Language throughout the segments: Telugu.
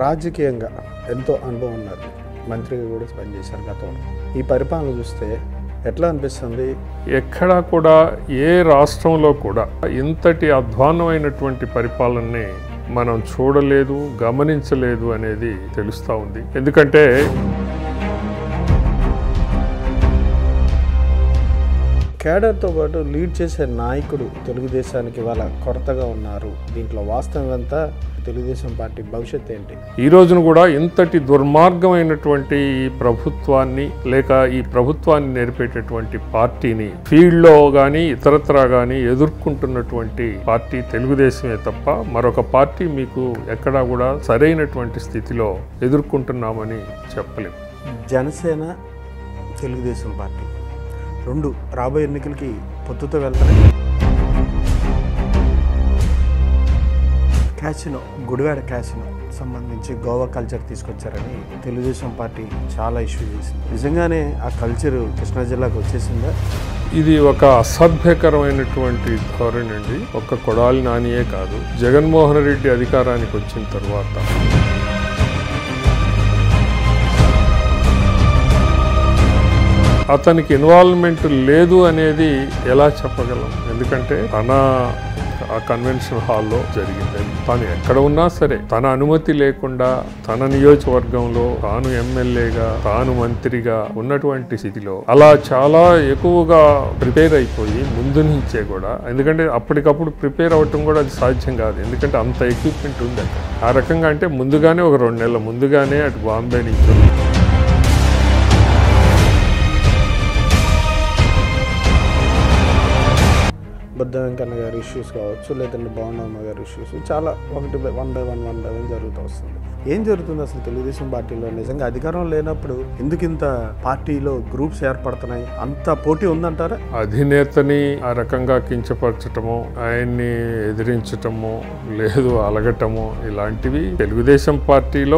రాజకీయంగా ఎంతో అనుభవం ఉన్నారు మంత్రిగా కూడా పనిచేశారు గతంలో ఈ పరిపాలన చూస్తే ఎట్లా అనిపిస్తుంది ఎక్కడా కూడా ఏ రాష్ట్రంలో కూడా ఇంతటి అధ్వాన్నమైనటువంటి పరిపాలనని మనం చూడలేదు గమనించలేదు అనేది తెలుస్తూ ఉంది ఎందుకంటే కేడర్తో పాటు లీడ్ చేసే నాయకుడు తెలుగుదేశానికి వాళ్ళ కొరతగా ఉన్నారు దీంట్లో వాస్తవం అంతా తెలుగుదేశం పార్టీ భవిష్యత్ ఏంటి ఈ రోజున కూడా ఇంతటి దుర్మార్గమైనటువంటి ఈ ప్రభుత్వాన్ని లేక ఈ ప్రభుత్వాన్ని నేర్పేటటువంటి పార్టీని ఫీల్డ్లో కానీ ఇతరత్రా కానీ ఎదుర్కొంటున్నటువంటి పార్టీ తెలుగుదేశమే తప్ప మరొక పార్టీ మీకు ఎక్కడా కూడా సరైనటువంటి స్థితిలో ఎదుర్కొంటున్నామని చెప్పలేము జనసేన తెలుగుదేశం పార్టీ రెండు రాబోయే ఎన్నికలకి పొత్తుతో వెళ్తాయి క్యాసినో గుడివాడ క్యాసినో సంబంధించి గోవా కల్చర్ తీసుకొచ్చారని తెలుగుదేశం పార్టీ చాలా ఇష్యూ చేసింది నిజంగానే ఆ కల్చర్ కృష్ణా జిల్లాకు వచ్చేసిందా ఇది ఒక అసభ్యకరమైనటువంటి ధోరణి అండి ఒక్క కొడాలి నానియే కాదు జగన్మోహన్ రెడ్డి అధికారానికి వచ్చిన తర్వాత అతనికి ఇన్వాల్వ్మెంట్ లేదు అనేది ఎలా చెప్పగలం ఎందుకంటే తన ఆ కన్వెన్షన్ హాల్లో జరిగింది తాను ఎక్కడ ఉన్నా సరే తన అనుమతి లేకుండా తన నియోజకవర్గంలో తాను ఎమ్మెల్యేగా తాను మంత్రిగా ఉన్నటువంటి స్థితిలో అలా చాలా ఎక్కువగా ప్రిపేర్ అయిపోయి ముందు నుంచే కూడా ఎందుకంటే అప్పటికప్పుడు ప్రిపేర్ అవ్వటం కూడా అది సాధ్యం కాదు ఎందుకంటే అంత ఎక్విప్మెంట్ ఉంది అక్కడ ఆ రకంగా అంటే ముందుగానే ఒక రెండు నెలల ముందుగానే అటు బాంబే నుంచి బుద్ధ వెంకన్న గారి ఇష్యూస్ కావచ్చు లేదంటే భవనమ్మ గారి ఇష్యూస్ చాలా ఒకటి by one by one one by one జరుగుతూ వస్తుంది ఏం జరుగుతుంది అసలు తెలుగుదేశం పార్టీలో నిజంగా అధికారం లేనప్పుడు ఎందుకు ఇంత పార్టీలో గ్రూప్స్ ఏర్పడుతున్నాయి అంత పోటీ ఉందంటారా అధినేతని ఆ రకంగా కించపరచటము ఆయన్ని ఎదిరించటము లేదు అలగటము ఇలాంటివి తెలుగుదేశం పార్టీలో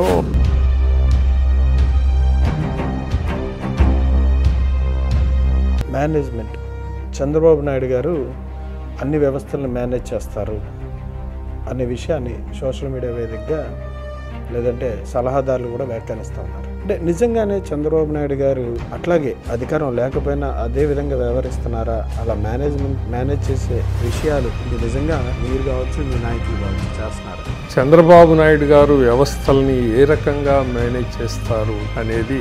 మేనేజ్మెంట్ చంద్రబాబు నాయుడు గారు అన్ని వ్యవస్థలను మేనేజ్ చేస్తారు అనే విషయాన్ని సోషల్ మీడియా వేదికగా లేదంటే సలహాదారులు కూడా వ్యాఖ్యానిస్తూ ఉన్నారు అంటే నిజంగానే చంద్రబాబు నాయుడు గారు అట్లాగే అధికారం లేకపోయినా అదే విధంగా వ్యవహరిస్తున్నారా అలా మేనేజ్మెంట్ మేనేజ్ చేసే విషయాలు ఇది నిజంగా మీరు కావచ్చు మీ నాయకులు కావచ్చు చేస్తున్నారా చంద్రబాబు నాయుడు గారు వ్యవస్థల్ని ఏ రకంగా మేనేజ్ చేస్తారు అనేది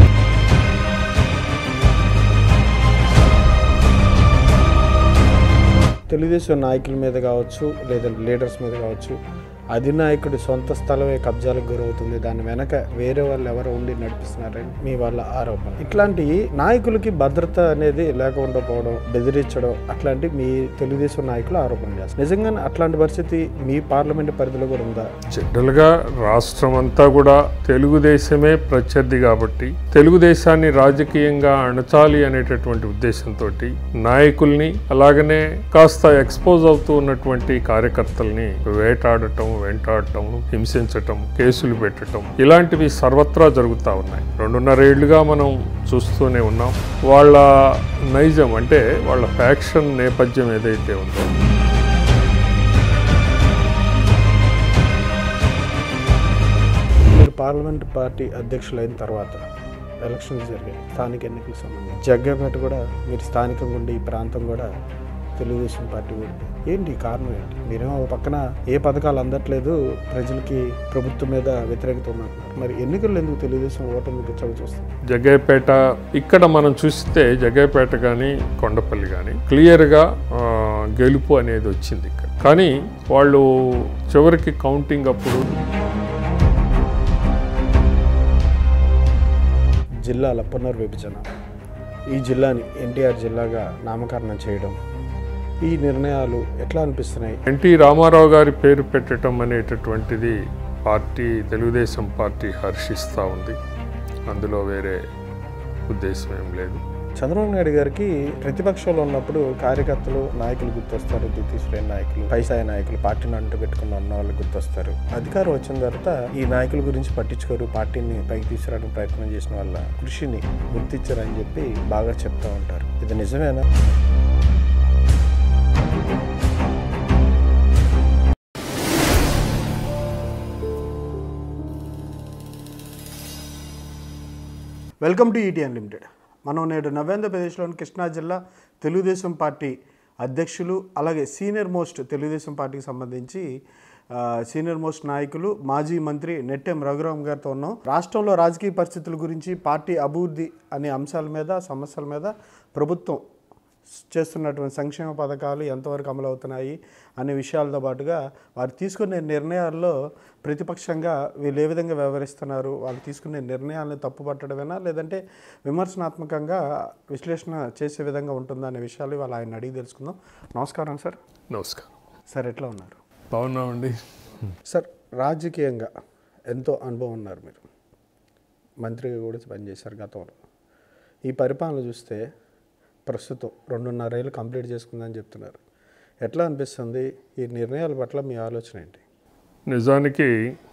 తెలుగుదేశం నాయకుల మీద కావచ్చు లేదంటే లీడర్స్ మీద కావచ్చు అధినాయకుడి సొంత స్థలమే కబ్జాలకు గురవుతుంది దాని వెనక వేరే వాళ్ళు ఎవరో ఉండి నడిపిస్తున్నారని మీ వాళ్ళ ఆరోపణ ఇట్లాంటి నాయకులకి భద్రత అనేది లేకుండా పోవడం బెదిరించడం అట్లాంటి మీ తెలుగుదేశం నాయకులు ఆరోపణ చేస్తారు నిజంగానే అట్లాంటి పరిస్థితి మీ పార్లమెంట్ పరిధిలో కూడా ఉందా జనరల్గా రాష్ట్రం అంతా కూడా తెలుగుదేశమే ప్రత్యర్థి కాబట్టి తెలుగుదేశాన్ని రాజకీయంగా అణచాలి అనేటటువంటి ఉద్దేశంతో నాయకుల్ని అలాగనే కాస్త ఎక్స్పోజ్ అవుతూ ఉన్నటువంటి కార్యకర్తల్ని వేటాడటం వెంటాడటం హింసించటం కేసులు పెట్టడం ఇలాంటివి సర్వత్రా జరుగుతూ ఉన్నాయి రెండున్నర ఏళ్లుగా మనం చూస్తూనే ఉన్నాం వాళ్ళ నైజం అంటే వాళ్ళ ఫ్యాక్షన్ నేపథ్యం ఏదైతే ఉందో మీరు పార్లమెంట్ పార్టీ అధ్యక్షులైన తర్వాత ఎలక్షన్స్ జరిగాయి స్థానిక ఎన్నికలకు సంబంధించి జగ్గపేట కూడా మీరు స్థానికంగా ఉండి ఈ ప్రాంతం కూడా తెలుగుదేశం పార్టీ కూడా ఏంటి కారణం ఏంటి మీరేమో ఒక పక్కన ఏ పథకాలు అందట్లేదు ప్రజలకి ప్రభుత్వం మీద వ్యతిరేకత ఉందంటున్నారు మరి ఎన్నికల్లో ఎందుకు తెలుగుదేశం ఓటమి చవి చూస్తుంది జగ్గయ్యపేట ఇక్కడ మనం చూస్తే జగ్గయ్యపేట కానీ కొండపల్లి కానీ క్లియర్గా ఆ, గెలుపు అనేది వచ్చింది ఇక్కడ కానీ వాళ్ళు చివరికి కౌంటింగ్ అప్పుడు జిల్లాల పునర్విభజన ఈ జిల్లాని ఎన్టీఆర్ జిల్లాగా నామకరణం చేయడం ఈ నిర్ణయాలు ఎట్లా అనిపిస్తున్నాయి ఎన్టీ రామారావు గారి పేరు పెట్టడం అనేటటువంటిది పార్టీ తెలుగుదేశం పార్టీ హర్షిస్తూ ఉంది అందులో వేరే ఉద్దేశం ఏం లేదు చంద్రబాబు నాయుడు గారికి ప్రతిపక్షంలో ఉన్నప్పుడు కార్యకర్తలు నాయకులు గుర్తొస్తారు ద్వితీయ శ్రేణి నాయకులు పైసాయి నాయకులు పార్టీని అంటు పెట్టుకున్న ఉన్న వాళ్ళు గుర్తొస్తారు అధికారం వచ్చిన తర్వాత ఈ నాయకుల గురించి పట్టించుకోరు పార్టీని పైకి తీసుకురావడానికి ప్రయత్నం చేసిన వాళ్ళ కృషిని గుర్తించారని చెప్పి బాగా చెప్తా ఉంటారు ఇది నిజమేనా వెల్కమ్ టు ఈటీ అన్లిమిటెడ్ మనం నేడు నవేంద్రప్రదేశ్లోని కృష్ణా జిల్లా తెలుగుదేశం పార్టీ అధ్యక్షులు అలాగే సీనియర్ మోస్ట్ తెలుగుదేశం పార్టీకి సంబంధించి ఆ, సీనియర్ మోస్ట్ నాయకులు మాజీ మంత్రి నెట్టెం రఘురామ్ గారితో ఉన్నాం రాష్ట్రంలో రాజకీయ పరిస్థితుల గురించి పార్టీ అభివృద్ధి అనే అంశాల మీద సమస్యల మీద ప్రభుత్వం చేస్తున్నటువంటి సంక్షేమ పథకాలు ఎంతవరకు అమలవుతున్నాయి అనే విషయాలతో పాటుగా వారు తీసుకునే నిర్ణయాల్లో ప్రతిపక్షంగా వీళ్ళు ఏ విధంగా వ్యవహరిస్తున్నారు వాళ్ళు తీసుకునే నిర్ణయాలను తప్పుపట్టడమేనా లేదంటే విమర్శనాత్మకంగా విశ్లేషణ చేసే విధంగా ఉంటుందా అనే విషయాలు వాళ్ళు ఆయన అడిగి తెలుసుకుందాం నమస్కారం సార్ నమస్కారం సార్ ఎట్లా ఉన్నారు బాగున్నామండి సార్ రాజకీయంగా ఎంతో అనుభవం ఉన్నారు మీరు మంత్రిగా కూడా పనిచేశారు గతంలో ఈ పరిపాలన చూస్తే ప్రస్తుతం రెండున్నరేళ్ళు కంప్లీట్ చేసుకుందని చెప్తున్నారు ఎట్లా అనిపిస్తుంది ఈ నిర్ణయాల పట్ల మీ ఆలోచన ఏంటి నిజానికి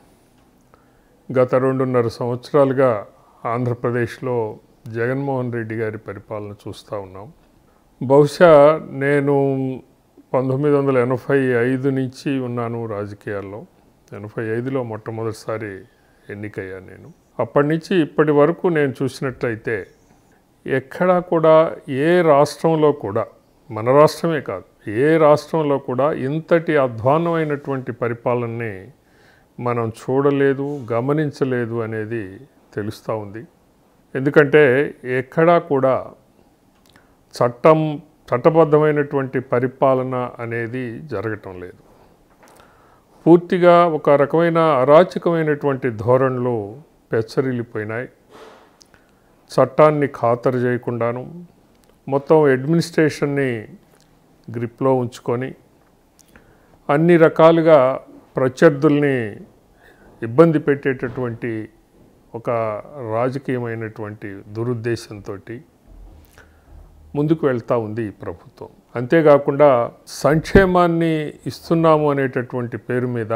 గత రెండున్నర సంవత్సరాలుగా ఆంధ్రప్రదేశ్లో జగన్మోహన్ రెడ్డి గారి పరిపాలన చూస్తూ ఉన్నాం బహుశా నేను పంతొమ్మిది వందల ఎనభై ఐదు నుంచి ఉన్నాను రాజకీయాల్లో ఎనభై ఐదులో మొట్టమొదటిసారి ఎన్నికయ్యాను నేను అప్పటి నుంచి ఇప్పటి వరకు నేను చూసినట్లయితే ఎక్కడా కూడా ఏ రాష్ట్రంలో కూడా మన రాష్ట్రమే కాదు ఏ రాష్ట్రంలో కూడా ఇంతటి అధ్వాన్నమైనటువంటి పరిపాలనని మనం చూడలేదు గమనించలేదు అనేది తెలుస్తూ ఉంది ఎందుకంటే ఎక్కడా కూడా చట్టం చట్టబద్ధమైనటువంటి పరిపాలన అనేది జరగటం లేదు పూర్తిగా ఒక రకమైన అరాచకమైనటువంటి ధోరణులు పెచ్చరిల్లిపోయినాయి చట్టాన్ని ఖాతరు చేయకుండాను మొత్తం అడ్మినిస్ట్రేషన్ని గ్రిప్లో ఉంచుకొని అన్ని రకాలుగా ప్రత్యర్థుల్ని ఇబ్బంది పెట్టేటటువంటి ఒక రాజకీయమైనటువంటి దురుద్దేశంతో ముందుకు వెళ్తూ ఉంది ఈ ప్రభుత్వం అంతేకాకుండా సంక్షేమాన్ని ఇస్తున్నాము అనేటటువంటి పేరు మీద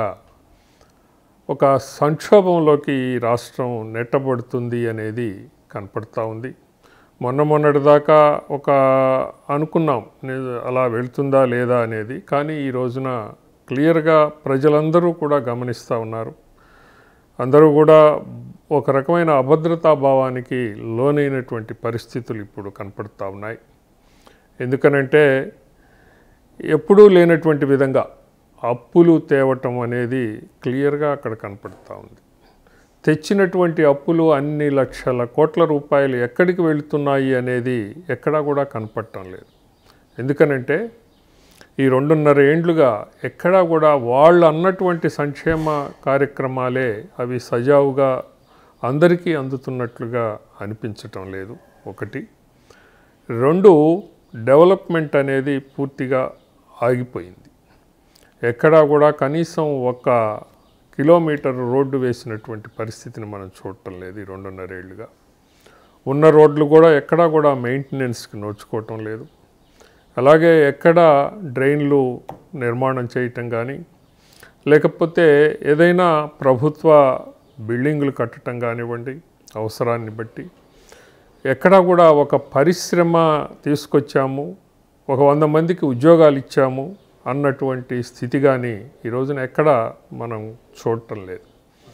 ఒక సంక్షోభంలోకి ఈ రాష్ట్రం నెట్టబడుతుంది అనేది కనపడతా ఉంది మొన్న మొన్నటిదాకా ఒక అనుకున్నాం నే- అలా వెళ్తుందా లేదా అనేది కానీ ఈ రోజున క్లియర్గా ప్రజలందరూ కూడా గమనిస్తూ ఉన్నారు అందరూ కూడా ఒక రకమైన అభద్రతా భావానికి లోనైనటువంటి పరిస్థితులు ఇప్పుడు కనపడతా ఉన్నాయి ఎందుకనంటే ఎప్పుడూ లేనటువంటి విధంగా అప్పులు తేవటం అనేది క్లియర్గా అక్కడ కనపడతా ఉంది తెచ్చినటువంటి అప్పులు అన్ని లక్షల కోట్ల రూపాయలు ఎక్కడికి వెళుతున్నాయి అనేది ఎక్కడా కూడా కనపడటం లేదు ఎందుకనంటే ఈ రెండున్నర ఏండ్లుగా ఎక్కడా కూడా వాళ్ళు అన్నటువంటి సంక్షేమ కార్యక్రమాలే అవి సజావుగా అందరికీ అందుతున్నట్లుగా అనిపించటం లేదు ఒకటి రెండు డెవలప్మెంట్ అనేది పూర్తిగా ఆగిపోయింది ఎక్కడా కూడా కనీసం ఒక కిలోమీటర్ రోడ్డు వేసినటువంటి పరిస్థితిని మనం చూడటం లేదు ఈ రెండున్నరేళ్లుగా ఉన్న రోడ్లు కూడా ఎక్కడా కూడా మెయింటెనెన్స్కి నోచుకోవటం లేదు అలాగే ఎక్కడ డ్రైన్లు నిర్మాణం చేయటం కానీ లేకపోతే ఏదైనా ప్రభుత్వ బిల్డింగులు కట్టడం కానివ్వండి అవసరాన్ని బట్టి ఎక్కడా కూడా ఒక పరిశ్రమ తీసుకొచ్చాము ఒక వంద మందికి ఉద్యోగాలు ఇచ్చాము అన్నటువంటి స్థితి కానీ ఈ రోజున ఎక్కడ మనం చూడటం లేదు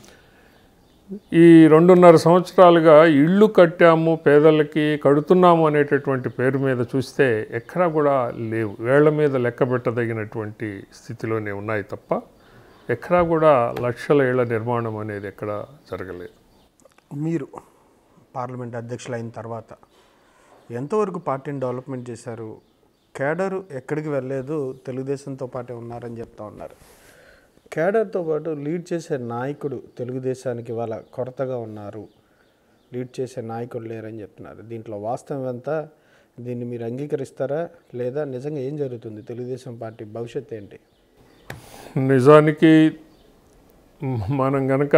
ఈ రెండున్నర సంవత్సరాలుగా ఇళ్ళు కట్టాము పేదలకి కడుతున్నాము అనేటటువంటి పేరు మీద చూస్తే ఎక్కడా కూడా లేవు వేళ్ల మీద లెక్క పెట్టదగినటువంటి స్థితిలోనే ఉన్నాయి తప్ప ఎక్కడా కూడా లక్షల ఏళ్ల నిర్మాణం అనేది ఎక్కడా జరగలేదు మీరు పార్లమెంట్ అధ్యక్షులు అయిన తర్వాత ఎంతవరకు పార్టీని డెవలప్మెంట్ చేశారు కేడరు ఎక్కడికి వెళ్ళలేదు తెలుగుదేశంతో పాటే ఉన్నారని చెప్తా ఉన్నారు కేడర్తో పాటు లీడ్ చేసే నాయకుడు తెలుగుదేశానికి వాళ్ళ కొరతగా ఉన్నారు లీడ్ చేసే నాయకుడు లేరని చెప్తున్నారు దీంట్లో వాస్తవం ఎంత దీన్ని మీరు అంగీకరిస్తారా లేదా నిజంగా ఏం జరుగుతుంది తెలుగుదేశం పార్టీ భవిష్యత్ ఏంటి నిజానికి మనం గనక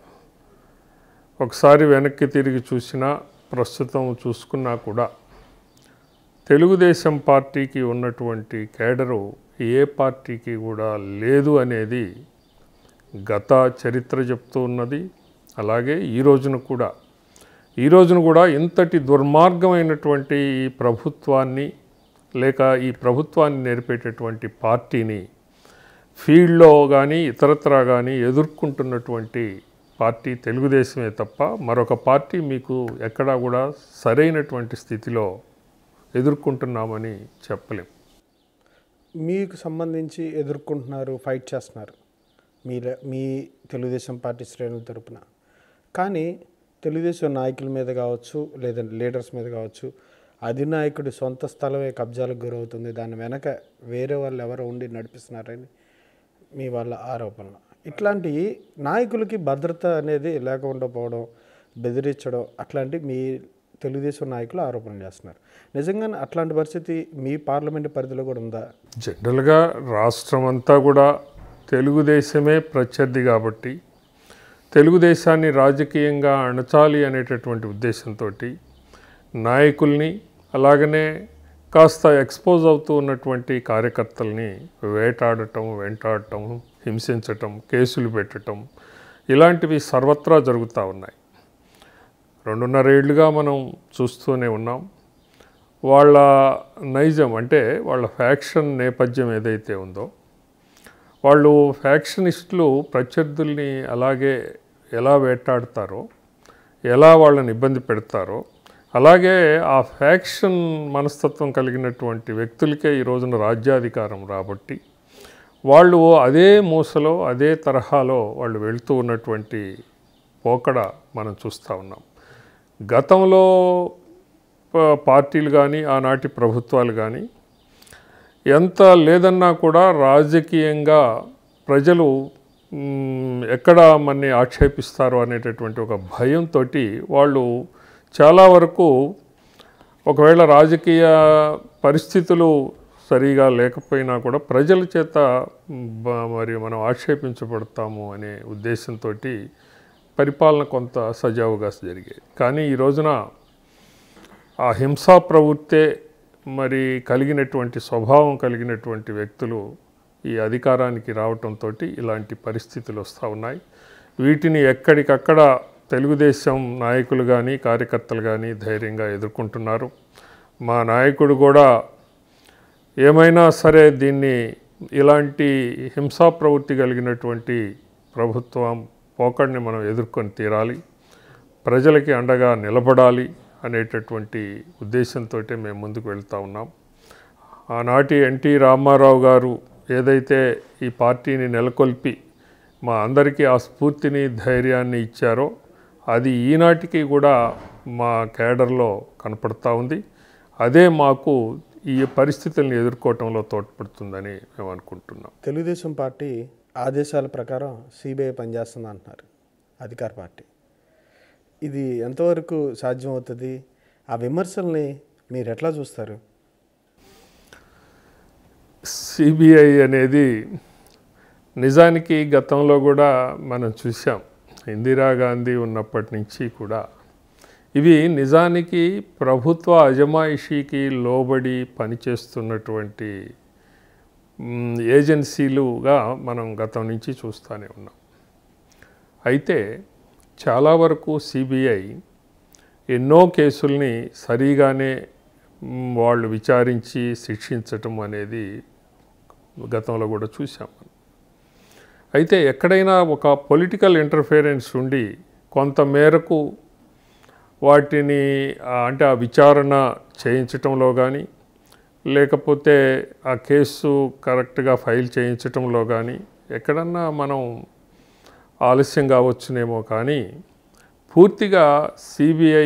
ఒకసారి వెనక్కి తిరిగి చూసినా ప్రస్తుతం చూసుకున్నా కూడా తెలుగుదేశం పార్టీకి ఉన్నటువంటి కేడరు ఏ పార్టీకి కూడా లేదు అనేది గత చరిత్ర చెప్తూ ఉన్నది అలాగే ఈ రోజున కూడా ఈ రోజున కూడా ఇంతటి దుర్మార్గమైనటువంటి ఈ ప్రభుత్వాన్ని లేక ఈ ప్రభుత్వాన్ని నేర్పేటటువంటి పార్టీని ఫీల్డ్లో కానీ ఇతరత్రా కానీ ఎదుర్కొంటున్నటువంటి పార్టీ తెలుగుదేశమే తప్ప మరొక పార్టీ మీకు ఎక్కడా కూడా సరైనటువంటి స్థితిలో ఎదుర్కొంటున్నామని చెప్పలేం మీకు సంబంధించి ఎదుర్కొంటున్నారు ఫైట్ చేస్తున్నారు మీ మీ తెలుగుదేశం పార్టీ శ్రేణుల తరపున కానీ తెలుగుదేశం నాయకుల మీద కావచ్చు లేదంటే లీడర్స్ మీద కావచ్చు అధినాయకుడి సొంత స్థలమే కబ్జాలకు గురవుతుంది దాని వెనక వేరే వాళ్ళు ఎవరో ఉండి నడిపిస్తున్నారని మీ వాళ్ళ ఆరోపణలు ఇట్లాంటి నాయకులకి భద్రత అనేది లేకుండా పోవడం బెదిరించడం అట్లాంటి మీ తెలుగుదేశం నాయకులు ఆరోపణలు చేస్తున్నారు నిజంగానే అట్లాంటి పరిస్థితి మీ పార్లమెంటు పరిధిలో కూడా ఉందా జనరల్గా రాష్ట్రం అంతా కూడా తెలుగుదేశమే ప్రత్యర్థి కాబట్టి తెలుగుదేశాన్ని రాజకీయంగా అణచాలి అనేటటువంటి ఉద్దేశంతో నాయకుల్ని అలాగనే కాస్త ఎక్స్పోజ్ అవుతూ ఉన్నటువంటి కార్యకర్తల్ని వేటాడటం వెంటాడటం హింసించటం కేసులు పెట్టటం ఇలాంటివి సర్వత్రా జరుగుతూ ఉన్నాయి రెండున్నర ఏళ్ళుగా మనం చూస్తూనే ఉన్నాం వాళ్ళ నైజం అంటే వాళ్ళ ఫ్యాక్షన్ నేపథ్యం ఏదైతే ఉందో వాళ్ళు ఫ్యాక్షనిస్టులు ప్రత్యర్థుల్ని అలాగే ఎలా వేటాడతారో ఎలా వాళ్ళని ఇబ్బంది పెడతారో అలాగే ఆ ఫ్యాక్షన్ మనస్తత్వం కలిగినటువంటి వ్యక్తులకే ఈ రోజున రాజ్యాధికారం రాబట్టి వాళ్ళు అదే మూసలో అదే తరహాలో వాళ్ళు వెళ్తూ ఉన్నటువంటి పోకడ మనం చూస్తూ ఉన్నాం గతంలో ప- పార్టీలు కానీ ఆనాటి ప్రభుత్వాలు కానీ ఎంత లేదన్నా కూడా రాజకీయంగా ప్రజలు మ్, ఎక్కడ మన్ని ఆక్షేపిస్తారు అనేటటువంటి ఒక భయంతో వాళ్ళు చాలా వరకు ఒకవేళ రాజకీయ పరిస్థితులు సరిగా లేకపోయినా కూడా ప్రజల చేత మ్, బ- మరి మనం ఆక్షేపించబడతాము అనే ఉద్దేశంతో పరిపాలన కొంత సజావుగా జరిగేది కానీ ఈ రోజున ఆ హింసా ప్రవృత్తే మరి కలిగినటువంటి స్వభావం కలిగినటువంటి వ్యక్తులు ఈ అధికారానికి రావటంతో ఇలాంటి పరిస్థితులు వస్తూ ఉన్నాయి వీటిని ఎక్కడికక్కడ తెలుగుదేశం నాయకులు కానీ కార్యకర్తలు కానీ ధైర్యంగా ఎదుర్కొంటున్నారు మా నాయకుడు కూడా ఏమైనా సరే దీన్ని ఇలాంటి హింసా ప్రవృత్తి కలిగినటువంటి ప్రభుత్వం పోకడిని మనం ఎదుర్కొని తీరాలి ప్రజలకి అండగా నిలబడాలి అనేటటువంటి ఉద్దేశంతో మేము ముందుకు వెళ్తూ ఉన్నాం ఆనాటి ఎన్టీ రామారావు గారు ఏదైతే ఈ పార్టీని నెలకొల్పి మా అందరికీ ఆ స్ఫూర్తిని ధైర్యాన్ని ఇచ్చారో అది ఈనాటికి కూడా మా కేడర్లో కనపడతా ఉంది అదే మాకు ఈ పరిస్థితుల్ని ఎదుర్కోవటంలో తోడ్పడుతుందని మేము అనుకుంటున్నాం తెలుగుదేశం పార్టీ ఆదేశాల ప్రకారం సిబిఐ పనిచేస్తుంది అంటున్నారు అధికార పార్టీ ఇది ఎంతవరకు సాధ్యమవుతుంది ఆ విమర్శల్ని మీరు ఎట్లా చూస్తారు సిబిఐ అనేది నిజానికి గతంలో కూడా మనం చూసాం ఇందిరాగాంధీ ఉన్నప్పటి నుంచి కూడా ఇవి నిజానికి ప్రభుత్వ అజమాయిషీకి లోబడి పనిచేస్తున్నటువంటి మ్, ఏజెన్సీలుగా మనం గతం నుంచి చూస్తూనే ఉన్నాం అయితే చాలా వరకు సిబిఐ ఎన్నో కేసుల్ని సరిగానే మ్, వాళ్ళు విచారించి శిక్షించటం అనేది గతంలో కూడా చూసాం మనం. అయితే ఎక్కడైనా ఒక పొలిటికల్ ఇంటర్ఫిరెన్స్ ఉండి కొంత మేరకు వాటిని ఆ, అంటే ఆ విచారణ చేయించటంలో కానీ లేకపోతే ఆ కేసు కరెక్ట్గా ఫైల్ చేయించటంలో కానీ ఎక్కడన్నా మనం ఆలస్యం కావచ్చునేమో కానీ పూర్తిగా సిబిఐ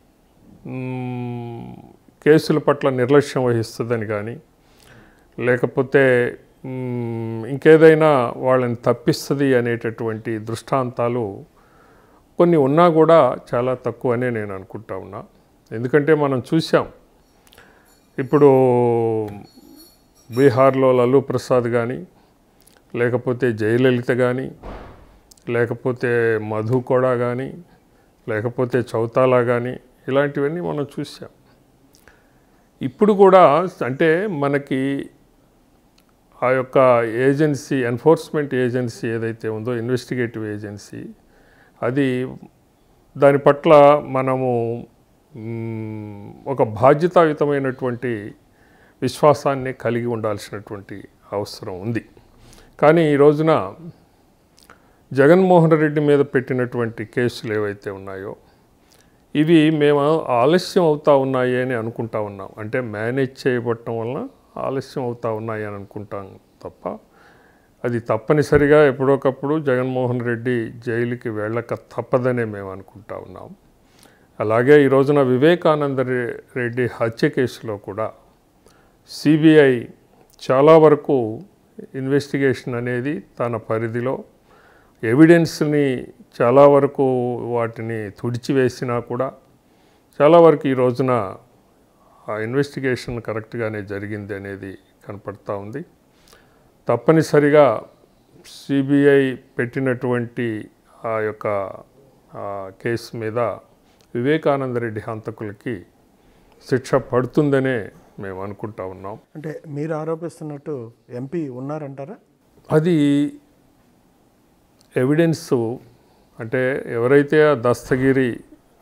కేసుల పట్ల నిర్లక్ష్యం వహిస్తుందని కానీ లేకపోతే మ్, ఇంకేదైనా వాళ్ళని తప్పిస్తుంది అనేటటువంటి దృష్టాంతాలు కొన్ని ఉన్నా కూడా చాలా తక్కువనే నేను అనుకుంటా ఉన్నా ఎందుకంటే మనం చూసాం ఇప్పుడు బీహార్లో లల్లు ప్రసాద్ కానీ లేకపోతే జయలలిత కానీ లేకపోతే మధు కూడా కానీ లేకపోతే చౌతాలా కానీ ఇలాంటివన్నీ మనం చూసాం ఇప్పుడు కూడా అంటే మనకి ఆ యొక్క ఏజెన్సీ ఎన్ఫోర్స్మెంట్ ఏజెన్సీ ఏదైతే ఉందో ఇన్వెస్టిగేటివ్ ఏజెన్సీ అది దాని పట్ల మనము మ్, ఒక బాధ్యతాయుతమైనటువంటి విశ్వాసాన్ని కలిగి ఉండాల్సినటువంటి అవసరం ఉంది కానీ ఈ రోజున జగన్మోహన్ రెడ్డి మీద పెట్టినటువంటి కేసులు ఏవైతే ఉన్నాయో ఇవి మేము ఆలస్యం అవుతా ఉన్నాయి అని అనుకుంటా ఉన్నాం అంటే మేనేజ్ చేయబట్టడం వలన ఆలస్యం అవుతా ఉన్నాయి అని అనుకుంటాం తప్ప అది తప్పనిసరిగా ఎప్పుడొకప్పుడు జగన్మోహన్ రెడ్డి జైలుకి వెళ్ళక తప్పదనే మేము అనుకుంటా ఉన్నాం అలాగే ఈ రోజున వివేకానంద రె- రెడ్డి హత్య కేసులో కూడా సిబిఐ చాలా వరకు ఇన్వెస్టిగేషన్ అనేది తన పరిధిలో ఎవిడెన్స్ని చాలా వరకు వాటిని తుడిచివేసినా కూడా చాలా వరకు ఈ రోజున ఆ ఇన్వెస్టిగేషన్ కరెక్ట్గానే జరిగింది అనేది కనపడతా ఉంది తప్పనిసరిగా సిబిఐ పెట్టినటువంటి ఆ యొక్క ఆ కేసు మీద వివేకానంద రెడ్డి హంతకులకి శిక్ష పడుతుందనే మేము అనుకుంటా ఉన్నాం అంటే మీరు ఆరోపిస్తున్నట్టు ఎంపీ ఉన్నారంటారా అది ఎవిడెన్స్ అంటే ఎవరైతే ఆ దస్తగిరి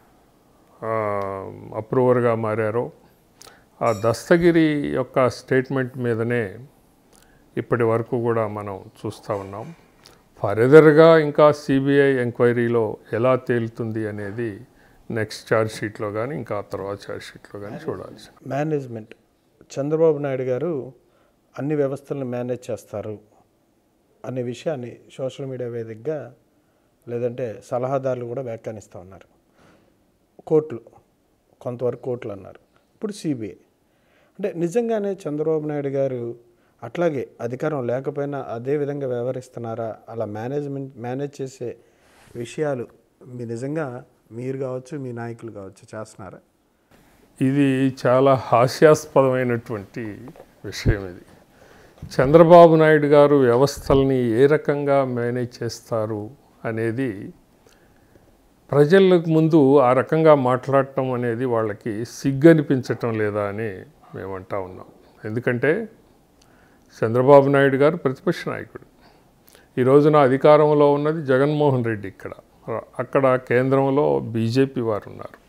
అప్రూవర్గా మారారో ఆ దస్తగిరి యొక్క స్టేట్మెంట్ మీదనే ఇప్పటి వరకు కూడా మనం చూస్తూ ఉన్నాం ఫర్దర్గా ఇంకా సిబిఐ ఎంక్వైరీలో ఎలా తేలుతుంది అనేది నెక్స్ట్ ఛార్జ్ షీట్లో కానీ ఇంకా తర్వాత ఛార్జ్ షీట్లో కానీ చూడాల్సి మేనేజ్మెంట్ చంద్రబాబు నాయుడు గారు అన్ని వ్యవస్థలను మేనేజ్ చేస్తారు అనే విషయాన్ని సోషల్ మీడియా వేదికగా లేదంటే సలహాదారులు కూడా వ్యాఖ్యానిస్తూ ఉన్నారు కోర్టులు కొంతవరకు కోర్టులు అన్నారు ఇప్పుడు సిబిఐ అంటే నిజంగానే చంద్రబాబు నాయుడు గారు అట్లాగే అధికారం లేకపోయినా అదే విధంగా వ్యవహరిస్తున్నారా అలా మేనేజ్మెంట్ మేనేజ్ చేసే విషయాలు మీ నిజంగా మీరు కావచ్చు మీ నాయకులు కావచ్చు చేస్తున్నారా ఇది చాలా హాస్యాస్పదమైనటువంటి విషయం ఇది చంద్రబాబు నాయుడు గారు వ్యవస్థల్ని ఏ రకంగా మేనేజ్ చేస్తారు అనేది ప్రజలకు ముందు ఆ రకంగా మాట్లాడటం అనేది వాళ్ళకి సిగ్గు అనిపించటం లేదా అని మేమంటా ఉన్నాం ఎందుకంటే చంద్రబాబు నాయుడు గారు ప్రతిపక్ష నాయకుడు ఈ రోజున అధికారంలో ఉన్నది జగన్మోహన్ రెడ్డి ఇక్కడ అక్కడ కేంద్రంలో బీజేపీ వారు ఉన్నారు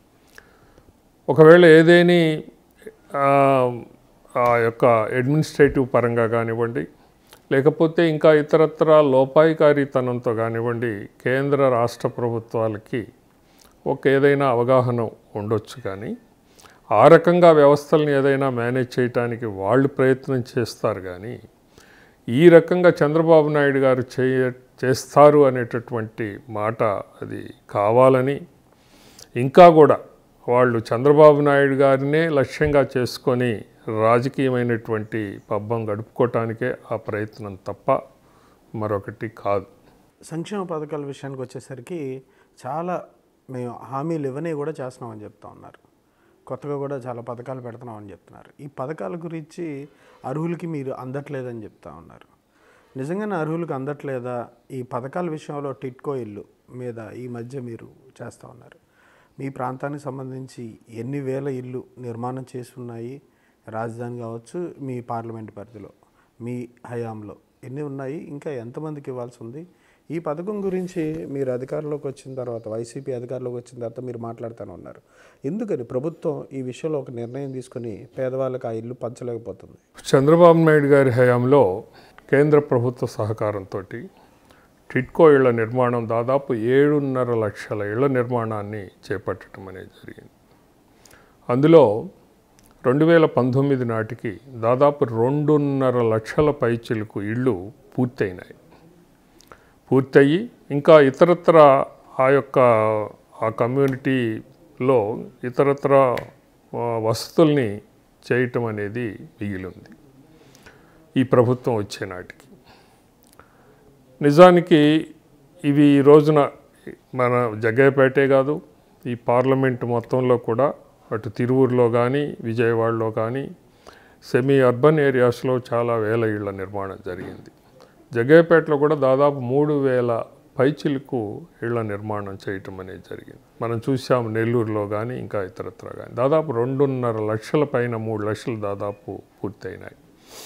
ఒకవేళ ఏదేని ఆ, ఆ యొక్క అడ్మినిస్ట్రేటివ్ పరంగా కానివ్వండి లేకపోతే ఇంకా ఇతరత్ర లోపాయికారితనంతో కానివ్వండి కేంద్ర రాష్ట్ర ప్రభుత్వాలకి ఒక ఏదైనా అవగాహన ఉండొచ్చు కానీ ఆ రకంగా వ్యవస్థల్ని ఏదైనా మేనేజ్ చేయటానికి వాళ్ళు ప్రయత్నం చేస్తారు కానీ ఈ రకంగా చంద్రబాబు నాయుడు గారు చేయ చేస్తారు అనేటటువంటి మాట అది కావాలని ఇంకా కూడా వాళ్ళు చంద్రబాబు నాయుడు గారినే లక్ష్యంగా చేసుకొని రాజకీయమైనటువంటి పబ్బం గడుపుకోవటానికే ఆ ప్రయత్నం తప్ప మరొకటి కాదు సంక్షేమ పథకాల విషయానికి వచ్చేసరికి చాలా మేము హామీలు ఇవ్వని కూడా చేస్తున్నామని చెప్తా ఉన్నారు కొత్తగా కూడా చాలా పథకాలు పెడుతున్నామని చెప్తున్నారు ఈ పథకాల గురించి అర్హులకి మీరు అందట్లేదని చెప్తా ఉన్నారు నిజంగానే అర్హులకు అందట్లేదా ఈ పథకాల విషయంలో టిట్కో ఇల్లు మీద ఈ మధ్య మీరు చేస్తూ ఉన్నారు మీ ప్రాంతానికి సంబంధించి ఎన్ని వేల ఇల్లు నిర్మాణం చేసి ఉన్నాయి రాజధాని కావచ్చు మీ పార్లమెంట్ పరిధిలో మీ హయాంలో ఎన్ని ఉన్నాయి ఇంకా ఎంతమందికి ఇవ్వాల్సి ఉంది ఈ పథకం గురించి మీరు అధికారంలోకి వచ్చిన తర్వాత వైసీపీ అధికారంలోకి వచ్చిన తర్వాత మీరు మాట్లాడుతూనే ఉన్నారు ఎందుకని ప్రభుత్వం ఈ విషయంలో ఒక నిర్ణయం తీసుకొని పేదవాళ్ళకి ఆ ఇల్లు పంచలేకపోతుంది చంద్రబాబు నాయుడు గారి హయాంలో కేంద్ర ప్రభుత్వ సహకారంతో టిట్కో ఇళ్ల నిర్మాణం దాదాపు ఏడున్నర లక్షల ఇళ్ల నిర్మాణాన్ని చేపట్టడం అనేది జరిగింది అందులో రెండు వేల పంతొమ్మిది నాటికి దాదాపు రెండున్నర లక్షల పైచిలకు ఇళ్ళు పూర్తయినాయి పూర్తయి ఇంకా ఇతరత్ర ఆ యొక్క ఆ కమ్యూనిటీలో ఇతరత్ర ఆ, వసతుల్ని చేయటం అనేది మిగిలింది ఈ ప్రభుత్వం వచ్చే నాటికి నిజానికి ఇవి ఈ రోజున మన జగ్గయ్యపేటే కాదు ఈ పార్లమెంట్ మొత్తంలో కూడా అటు తిరువూరులో కానీ విజయవాడలో కానీ సెమీ అర్బన్ ఏరియాస్లో చాలా వేల ఇళ్ల నిర్మాణం జరిగింది జగ్గయ్యపేటలో కూడా దాదాపు మూడు వేల పైచిలకు ఇళ్ల నిర్మాణం చేయటం అనేది జరిగింది మనం చూసాము నెల్లూరులో కానీ ఇంకా ఇతరత్ర కానీ దాదాపు రెండున్నర లక్షల పైన మూడు లక్షలు దాదాపు పూర్తయినాయి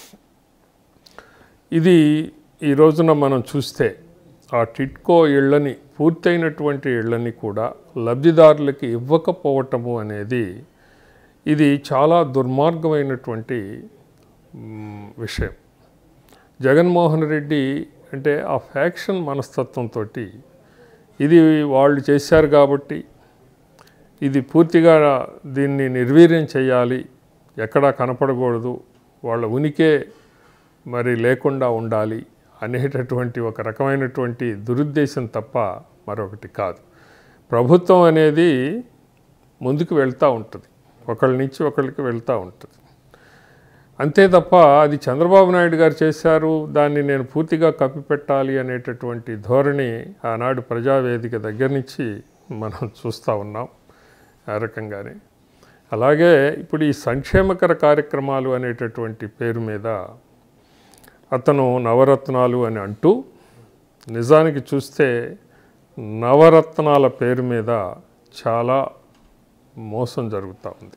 ఇది ఈ రోజున మనం చూస్తే ఆ టిట్కో ఇళ్ళని పూర్తయినటువంటి ఇళ్ళని కూడా లబ్ధిదారులకి ఇవ్వకపోవటము అనేది ఇది చాలా దుర్మార్గమైనటువంటి మ్, విషయం జగన్మోహన్ రెడ్డి అంటే ఆ ఫ్యాక్షన్ మనస్తత్వంతో ఇది వాళ్ళు చేశారు కాబట్టి ఇది పూర్తిగా దీన్ని నిర్వీర్యం చేయాలి ఎక్కడా కనపడకూడదు వాళ్ళ ఉనికే మరి లేకుండా ఉండాలి అనేటటువంటి ఒక రకమైనటువంటి దురుద్దేశం తప్ప మరొకటి కాదు ప్రభుత్వం అనేది ముందుకు వెళ్తూ ఉంటుంది ఒకళ్ళ నుంచి ఒకళ్ళకి వెళ్తూ ఉంటుంది అంతే తప్ప అది చంద్రబాబు నాయుడు గారు చేశారు దాన్ని నేను పూర్తిగా కప్పిపెట్టాలి అనేటటువంటి ధోరణి ఆనాడు ప్రజావేదిక దగ్గర నుంచి మనం చూస్తూ ఉన్నాం ఆ రకంగానే అలాగే ఇప్పుడు ఈ సంక్షేమకర కార్యక్రమాలు అనేటటువంటి పేరు మీద అతను నవరత్నాలు అని అంటూ నిజానికి చూస్తే నవరత్నాల పేరు మీద చాలా మోసం జరుగుతూ ఉంది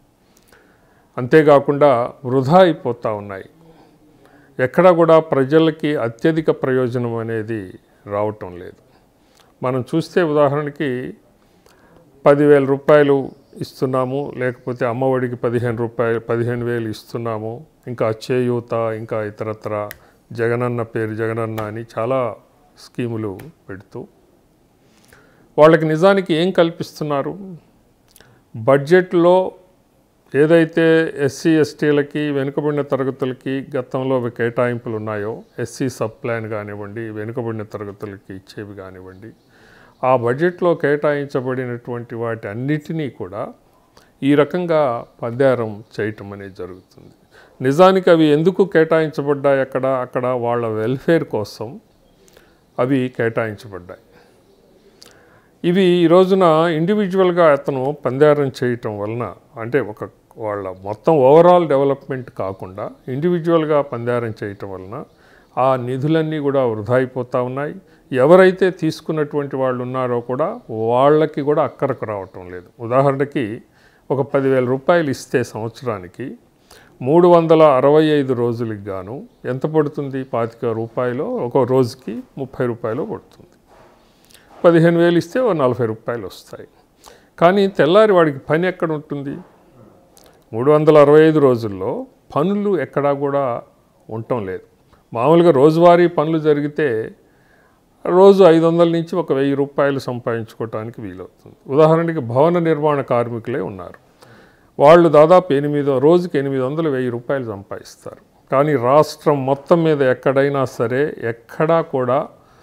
అంతేకాకుండా వృధా అయిపోతూ ఉన్నాయి ఎక్కడ కూడా ప్రజలకి అత్యధిక ప్రయోజనం అనేది రావటం లేదు మనం చూస్తే ఉదాహరణకి పదివేల రూపాయలు ఇస్తున్నాము లేకపోతే అమ్మఒడికి పదిహేను రూపాయలు పదిహేను వేలు ఇస్తున్నాము ఇంకా చేయూత ఇంకా ఇతరత్ర జగనన్న పేరు జగనన్న అని చాలా స్కీములు పెడుతూ వాళ్ళకి నిజానికి ఏం కల్పిస్తున్నారు బడ్జెట్లో ఏదైతే ఎస్సీ ఎస్టీలకి వెనుకబడిన తరగతులకి గతంలో కేటాయింపులు ఉన్నాయో ఎస్సీ సబ్ ప్లాన్ కానివ్వండి వెనుకబడిన తరగతులకి ఇచ్చేవి కానివ్వండి ఆ బడ్జెట్లో కేటాయించబడినటువంటి వాటి అన్నిటినీ కూడా ఈ రకంగా పద్యారం చేయటం అనేది జరుగుతుంది నిజానికి అవి ఎందుకు కేటాయించబడ్డాయి అక్కడ అక్కడ వాళ్ళ వెల్ఫేర్ కోసం అవి కేటాయించబడ్డాయి ఇవి ఈ రోజున ఇండివిజువల్గా అతను పందారం చేయటం వలన అంటే ఒక వాళ్ళ మొత్తం ఓవరాల్ డెవలప్మెంట్ కాకుండా ఇండివిజువల్గా పందారం చేయటం వలన ఆ నిధులన్నీ కూడా వృధా అయిపోతూ ఉన్నాయి ఎవరైతే తీసుకున్నటువంటి వాళ్ళు ఉన్నారో కూడా వాళ్ళకి కూడా అక్కరకు రావటం లేదు ఉదాహరణకి ఒక పదివేల రూపాయలు ఇస్తే సంవత్సరానికి మూడు వందల అరవై ఐదు రోజులకి గాను ఎంత పడుతుంది పాతిక రూపాయలు ఒక రోజుకి ముప్పై రూపాయలు పడుతుంది పదిహేను వేలు ఇస్తే ఓ నలభై రూపాయలు వస్తాయి కానీ తెల్లారి వాడికి పని ఎక్కడ ఉంటుంది మూడు వందల అరవై ఐదు రోజుల్లో పనులు ఎక్కడా కూడా ఉండటం లేదు మామూలుగా రోజువారీ పనులు జరిగితే రోజు ఐదు వందల నుంచి ఒక వెయ్యి రూపాయలు సంపాదించుకోవటానికి వీలవుతుంది ఉదాహరణకి భవన నిర్మాణ కార్మికులే ఉన్నారు వాళ్ళు దాదాపు ఎనిమిది రోజుకి ఎనిమిది వందలు వెయ్యి రూపాయలు సంపాదిస్తారు కానీ రాష్ట్రం మొత్తం మీద ఎక్కడైనా సరే ఎక్కడా కూడా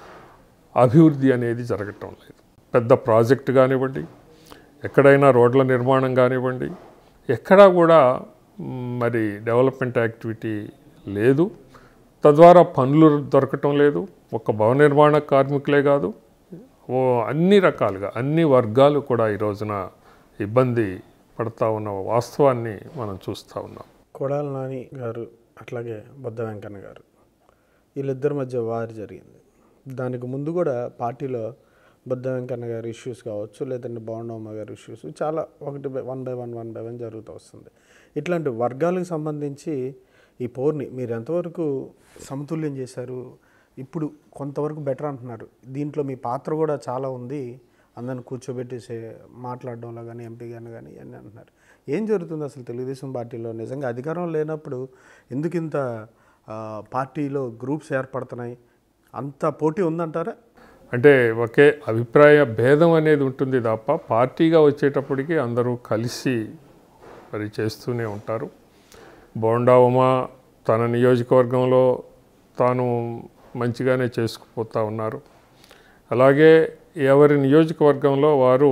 అభివృద్ధి అనేది జరగటం లేదు పెద్ద ప్రాజెక్టు కానివ్వండి ఎక్కడైనా రోడ్ల నిర్మాణం కానివ్వండి ఎక్కడా కూడా మ్, మరి డెవలప్మెంట్ యాక్టివిటీ లేదు తద్వారా పనులు దొరకటం లేదు ఒక్క భవన నిర్మాణ కార్మికులే కాదు ఓ అన్ని రకాలుగా అన్ని వర్గాలు కూడా ఈ రోజున ఇబ్బంది పడతా ఉన్న వాస్తవాన్ని మనం చూస్తూ ఉన్నాం కొడాల నాని గారు అట్లాగే బొద్ద వెంకన్న గారు వీళ్ళిద్దరి మధ్య వారి జరిగింది దానికి ముందు కూడా పార్టీలో బొద్ద వెంకన్న గారి ఇష్యూస్ కావచ్చు లేదంటే బాగుండమ్మ గారి ఇష్యూస్ చాలా ఒకటి one by one one by one జరుగుతూ వస్తుంది ఇట్లాంటి వర్గాలకు సంబంధించి ఈ పోర్ని మీరు ఎంతవరకు సమతుల్యం చేశారు ఇప్పుడు కొంతవరకు బెటర్ అంటున్నారు దీంట్లో మీ పాత్ర కూడా చాలా ఉంది అందరిని కూర్చోబెట్టేసి మాట్లాడడంలో కానీ ఎంపీ గాని కానీ అన్నీ అంటున్నారు ఏం జరుగుతుంది అసలు తెలుగుదేశం పార్టీలో నిజంగా అధికారం లేనప్పుడు ఎందుకు ఇంత ఆ, పార్టీలో గ్రూప్స్ ఏర్పడుతున్నాయి అంత పోటీ ఉందంటారా అంటే ఒకే అభిప్రాయ భేదం అనేది ఉంటుంది తప్ప పార్టీగా వచ్చేటప్పటికి అందరూ కలిసి మరి చేస్తూనే ఉంటారు బోండా ఉమా తన నియోజకవర్గంలో తాను మంచిగానే చేసుకుపోతూ ఉన్నారు అలాగే ఎవరి నియోజకవర్గంలో వారు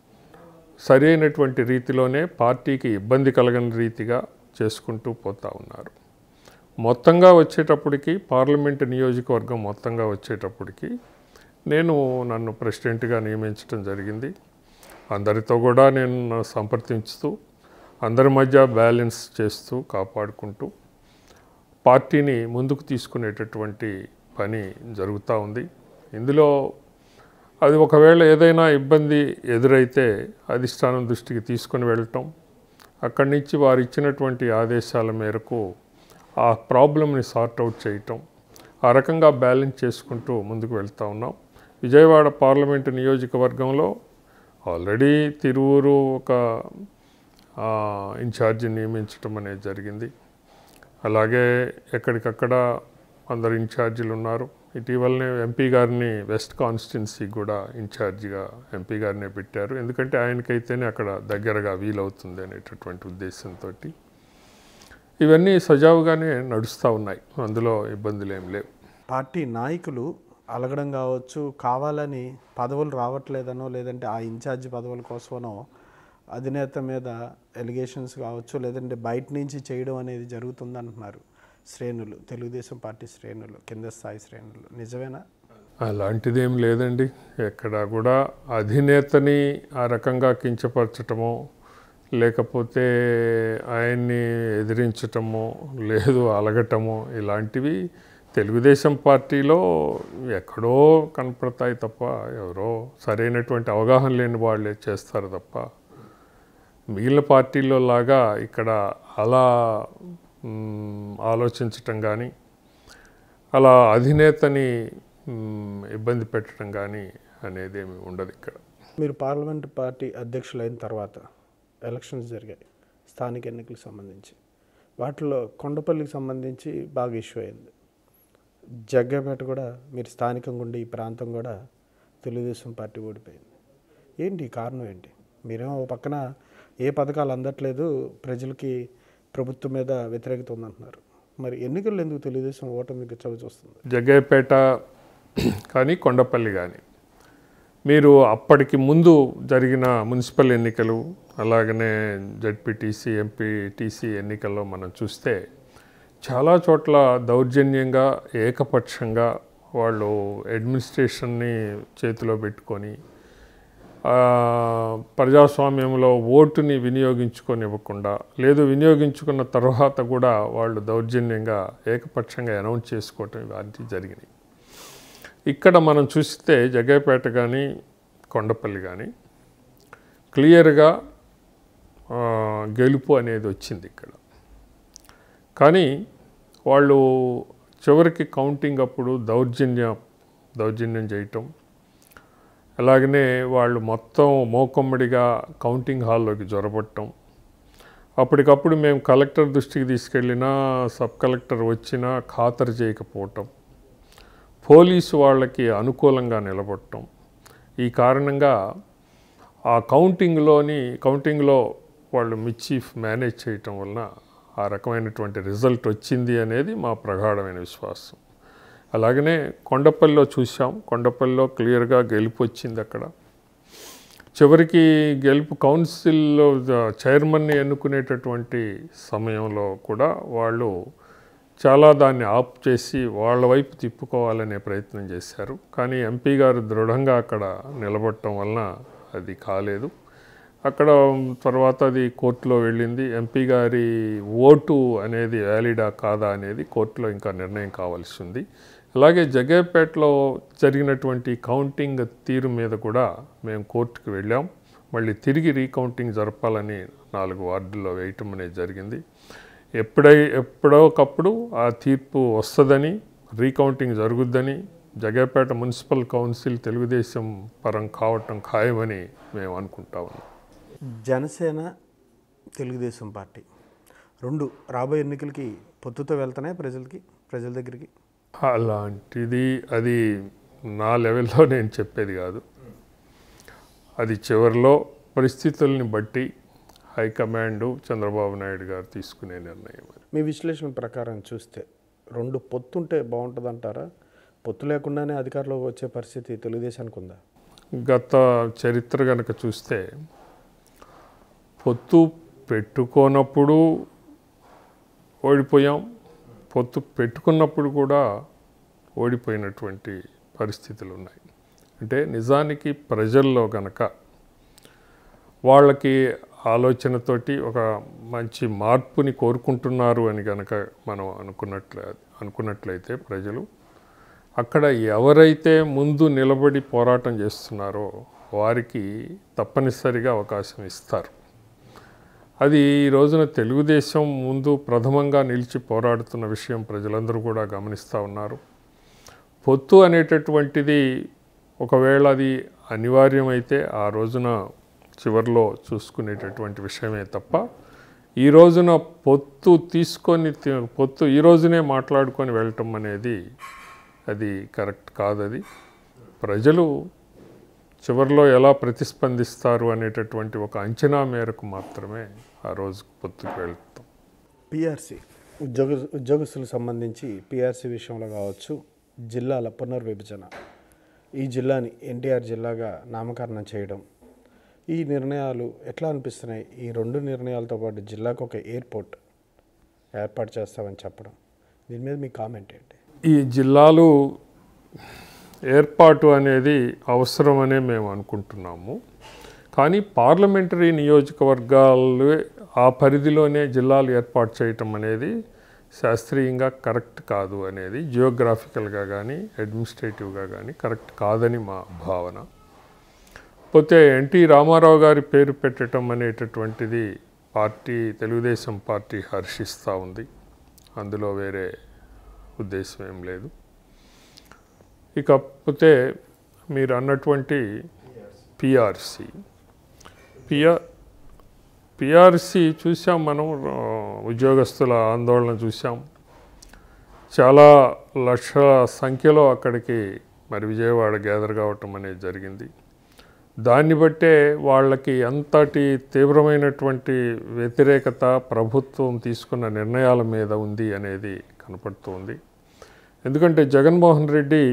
సరైనటువంటి రీతిలోనే పార్టీకి ఇబ్బంది కలగని రీతిగా చేసుకుంటూ పోతూ ఉన్నారు మొత్తంగా వచ్చేటప్పటికి పార్లమెంటు నియోజకవర్గం మొత్తంగా వచ్చేటప్పటికి నేను నన్ను ప్రెసిడెంట్గా నియమించడం జరిగింది అందరితో కూడా నేను సంప్రదించుతూ అందరి మధ్య బ్యాలెన్స్ చేస్తూ కాపాడుకుంటూ పార్టీని ముందుకు తీసుకునేటటువంటి పని జరుగుతూ ఉంది ఇందులో అది ఒకవేళ ఏదైనా ఇబ్బంది ఎదురైతే అధిష్టానం దృష్టికి తీసుకొని వెళ్ళటం అక్కడి నుంచి వారు ఇచ్చినటువంటి ఆదేశాల మేరకు ఆ ప్రాబ్లమ్ని సార్ట్ అవుట్ చేయటం ఆ రకంగా బ్యాలెన్స్ చేసుకుంటూ ముందుకు వెళ్తూ ఉన్నాం విజయవాడ పార్లమెంటు నియోజకవర్గంలో ఆల్రెడీ తిరువూరు ఒక ఆ, ఇన్ఛార్జి నియమించడం అనేది జరిగింది అలాగే ఎక్కడికక్కడ అందరు ఇన్ఛార్జీలు ఉన్నారు ఇటీవలనే ఎంపీ గారిని వెస్ట్ కాన్స్టిట్యున్సీ కూడా ఇన్ఛార్జిగా ఎంపీ గారినే పెట్టారు ఎందుకంటే ఆయనకైతేనే అక్కడ దగ్గరగా వీలవుతుంది అనేటటువంటి ఉద్దేశంతో ఇవన్నీ సజావుగానే నడుస్తూ ఉన్నాయి అందులో ఇబ్బందులు ఏం లేవు పార్టీ నాయకులు అలగడం కావచ్చు కావాలని పదవులు రావట్లేదనో లేదంటే ఆ ఇన్ఛార్జ్ పదవుల కోసమనో అధినేత మీద ఎలిగేషన్స్ కావచ్చు లేదంటే బయట నుంచి చేయడం అనేది జరుగుతుంది అంటున్నారు శ్రేణులు తెలుగుదేశం పార్టీ శ్రేణులు కింద స్థాయి శ్రేణులు నిజమేనా అలాంటిదేం లేదండి ఎక్కడ కూడా అధినేతని ఆ రకంగా కించపరచటమో లేకపోతే ఆయన్ని ఎదిరించటమో లేదు అలగటమో ఇలాంటివి తెలుగుదేశం పార్టీలో ఎక్కడో కనపడతాయి తప్ప ఎవరో సరైనటువంటి అవగాహన లేని వాళ్ళే చేస్తారు తప్ప మిగిలిన పార్టీల్లో లాగా ఇక్కడ అలా మ్, ఆలోచించటం కానీ అలా అధినేతని మ్, ఇబ్బంది పెట్టడం కానీ అనేది ఏమి ఉండదు ఇక్కడ మీరు పార్లమెంట్ పార్టీ అధ్యక్షులైన తర్వాత ఎలక్షన్స్ జరిగాయి స్థానిక ఎన్నికలకు సంబంధించి వాటిలో కొండపల్లికి సంబంధించి బాగా ఇష్యూ అయింది జగ్గపేట కూడా మీరు స్థానికంగా ఉండే ఈ ప్రాంతం కూడా తెలుగుదేశం పార్టీ ఓడిపోయింది ఏంటి ఈ కారణం ఏంటి మీరేమో ఓ పక్కన ఏ పథకాలు అందట్లేదు ప్రజలకి ప్రభుత్వం మీద వ్యతిరేకత ఉందంటున్నారు మరి ఎన్నికల్లో ఎందుకు తెలుగుదేశం ఓటమి చవి చూస్తుంది జగ్గయ్యపేట కానీ కొండపల్లి కానీ మీరు అప్పటికి ముందు జరిగిన మున్సిపల్ ఎన్నికలు అలాగనే జడ్పీటీసీ ఎంపీటీసీ ఎన్నికల్లో మనం చూస్తే చాలా చోట్ల దౌర్జన్యంగా ఏకపక్షంగా వాళ్ళు అడ్మినిస్ట్రేషన్ని చేతిలో పెట్టుకొని ఆ, ప్రజాస్వామ్యంలో ఓటుని వినియోగించుకొనివ్వకుండా లేదు వినియోగించుకున్న తర్వాత కూడా వాళ్ళు దౌర్జన్యంగా ఏకపక్షంగా అనౌన్స్ చేసుకోవటం ఇవన్నీ జరిగినాయి ఇక్కడ మనం చూస్తే జగ్గయ్యపేట కానీ కొండపల్లి కానీ క్లియర్గా ఆ, గెలుపు అనేది వచ్చింది ఇక్కడ కానీ వాళ్ళు చివరికి కౌంటింగ్ అప్పుడు దౌర్జన్యం దౌర్జన్యం చేయటం అలాగనే వాళ్ళు మొత్తం మోకమ్మడిగా కౌంటింగ్ హాల్లోకి జొరబట్టడం అప్పటికప్పుడు మేము కలెక్టర్ దృష్టికి తీసుకెళ్ళినా సబ్ కలెక్టర్ వచ్చినా ఖాతరు చేయకపోవటం పోలీసు వాళ్ళకి అనుకూలంగా నిలబడటం ఈ కారణంగా ఆ కౌంటింగ్లోని కౌంటింగ్లో వాళ్ళు మిచీఫ్ మేనేజ్ చేయటం వలన ఆ రకమైనటువంటి రిజల్ట్ వచ్చింది అనేది మా ప్రగాఢమైన విశ్వాసం అలాగనే కొండపల్లిలో చూసాం కొండపల్లిలో క్లియర్గా గెలుపు వచ్చింది అక్కడ చివరికి గెలుపు కౌన్సిల్లో చైర్మన్ని ఎన్నుకునేటటువంటి సమయంలో కూడా వాళ్ళు చాలా దాన్ని ఆప్ చేసి వాళ్ళ వైపు తిప్పుకోవాలనే ప్రయత్నం చేశారు కానీ ఎంపీ గారు దృఢంగా అక్కడ నిలబడటం వలన అది కాలేదు అక్కడ తర్వాత అది కోర్టులో వెళ్ళింది ఎంపీ గారి ఓటు అనేది వ్యాలిడా కాదా అనేది కోర్టులో ఇంకా నిర్ణయం కావాల్సి ఉంది అలాగే జగేపేటలో జరిగినటువంటి కౌంటింగ్ తీరు మీద కూడా మేము కోర్టుకు వెళ్ళాం మళ్ళీ తిరిగి రీకౌంటింగ్ జరపాలని నాలుగు వార్డుల్లో వేయటం అనేది జరిగింది ఎప్పుడై ఎప్పుడోకప్పుడు ఆ తీర్పు వస్తుందని రీకౌంటింగ్ జరుగుద్దని జగేపేట మున్సిపల్ కౌన్సిల్ తెలుగుదేశం పరం కావటం ఖాయమని మేము అనుకుంటా ఉన్నాం జనసేన తెలుగుదేశం పార్టీ రెండు రాబోయే ఎన్నికలకి పొత్తుతో వెళ్తున్నాయి ప్రజలకి ప్రజల దగ్గరికి అలాంటిది అది నా లెవెల్లో నేను చెప్పేది కాదు అది చివరిలో పరిస్థితుల్ని బట్టి హైకమాండ్ చంద్రబాబు నాయుడు గారు తీసుకునే నిర్ణయం అది మీ విశ్లేషణ ప్రకారం చూస్తే రెండు పొత్తుంటే బాగుంటుంది అంటారా పొత్తు లేకుండానే అధికారంలోకి వచ్చే పరిస్థితి తెలుగుదేశానికి ఉందా గత చరిత్ర కనుక చూస్తే పొత్తు పెట్టుకోనప్పుడు ఓడిపోయాం పొత్తు పెట్టుకున్నప్పుడు కూడా ఓడిపోయినటువంటి పరిస్థితులు ఉన్నాయి అంటే నిజానికి ప్రజల్లో గనక వాళ్ళకి ఆలోచనతోటి ఒక మంచి మార్పుని కోరుకుంటున్నారు అని గనక మనం అనుకున్నట్లే అనుకున్నట్లయితే ప్రజలు అక్కడ ఎవరైతే ముందు నిలబడి పోరాటం చేస్తున్నారో వారికి తప్పనిసరిగా అవకాశం ఇస్తారు అది ఈ రోజున తెలుగుదేశం ముందు ప్రథమంగా నిలిచి పోరాడుతున్న విషయం ప్రజలందరూ కూడా గమనిస్తూ ఉన్నారు పొత్తు అనేటటువంటిది ఒకవేళ అది అనివార్యమైతే ఆ రోజున చివరిలో చూసుకునేటటువంటి విషయమే తప్ప ఈ రోజున పొత్తు తీసుకొని తి- పొత్తు ఈ రోజునే మాట్లాడుకొని వెళ్ళటం అనేది అది కరెక్ట్ కాదది ప్రజలు చివరిలో ఎలా ప్రతిస్పందిస్తారు అనేటటువంటి ఒక అంచనా మేరకు మాత్రమే ఆ రోజు పొత్తుకు వెళ్తాం పిఆర్సీ ఉద్యోగ ఉద్యోగస్తులకు సంబంధించి పిఆర్సీ విషయంలో కావచ్చు జిల్లాల పునర్విభజన ఈ జిల్లాని ఎన్టీఆర్ జిల్లాగా నామకరణం చేయడం ఈ నిర్ణయాలు ఎట్లా అనిపిస్తున్నాయి ఈ రెండు నిర్ణయాలతో పాటు జిల్లాకు ఒక ఎయిర్పోర్ట్ ఏర్పాటు చేస్తామని చెప్పడం దీని మీద మీ కామెంట్ ఏంటి ఈ జిల్లాలు ఏర్పాటు అనేది అవసరమనే మేము అనుకుంటున్నాము కానీ పార్లమెంటరీ నియోజకవర్గాలు ఆ పరిధిలోనే జిల్లాలు ఏర్పాటు చేయటం అనేది శాస్త్రీయంగా కరెక్ట్ కాదు అనేది జియోగ్రాఫికల్గా కానీ అడ్మినిస్ట్రేటివ్గా కానీ కరెక్ట్ కాదని మా భావన పోతే ఎన్టీ రామారావు గారి పేరు పెట్టడం అనేటటువంటిది పార్టీ తెలుగుదేశం పార్టీ హర్షిస్తూ ఉంది అందులో వేరే ఉద్దేశం ఏం లేదు ఇకపోతే మీరు అన్నటువంటి పిఆర్సి పిఆర్ పిఆర్సి చూసాం మనం ఆ, ఉద్యోగస్తుల ఆందోళన చూసాం చాలా లక్షల సంఖ్యలో అక్కడికి మరి విజయవాడ గ్యాదర్ కావటం అనేది జరిగింది దాన్ని బట్టే వాళ్ళకి ఎంతటి తీవ్రమైనటువంటి వ్యతిరేకత ప్రభుత్వం తీసుకున్న నిర్ణయాల మీద ఉంది అనేది కనపడుతుంది ఎందుకంటే జగన్మోహన్ రెడ్డి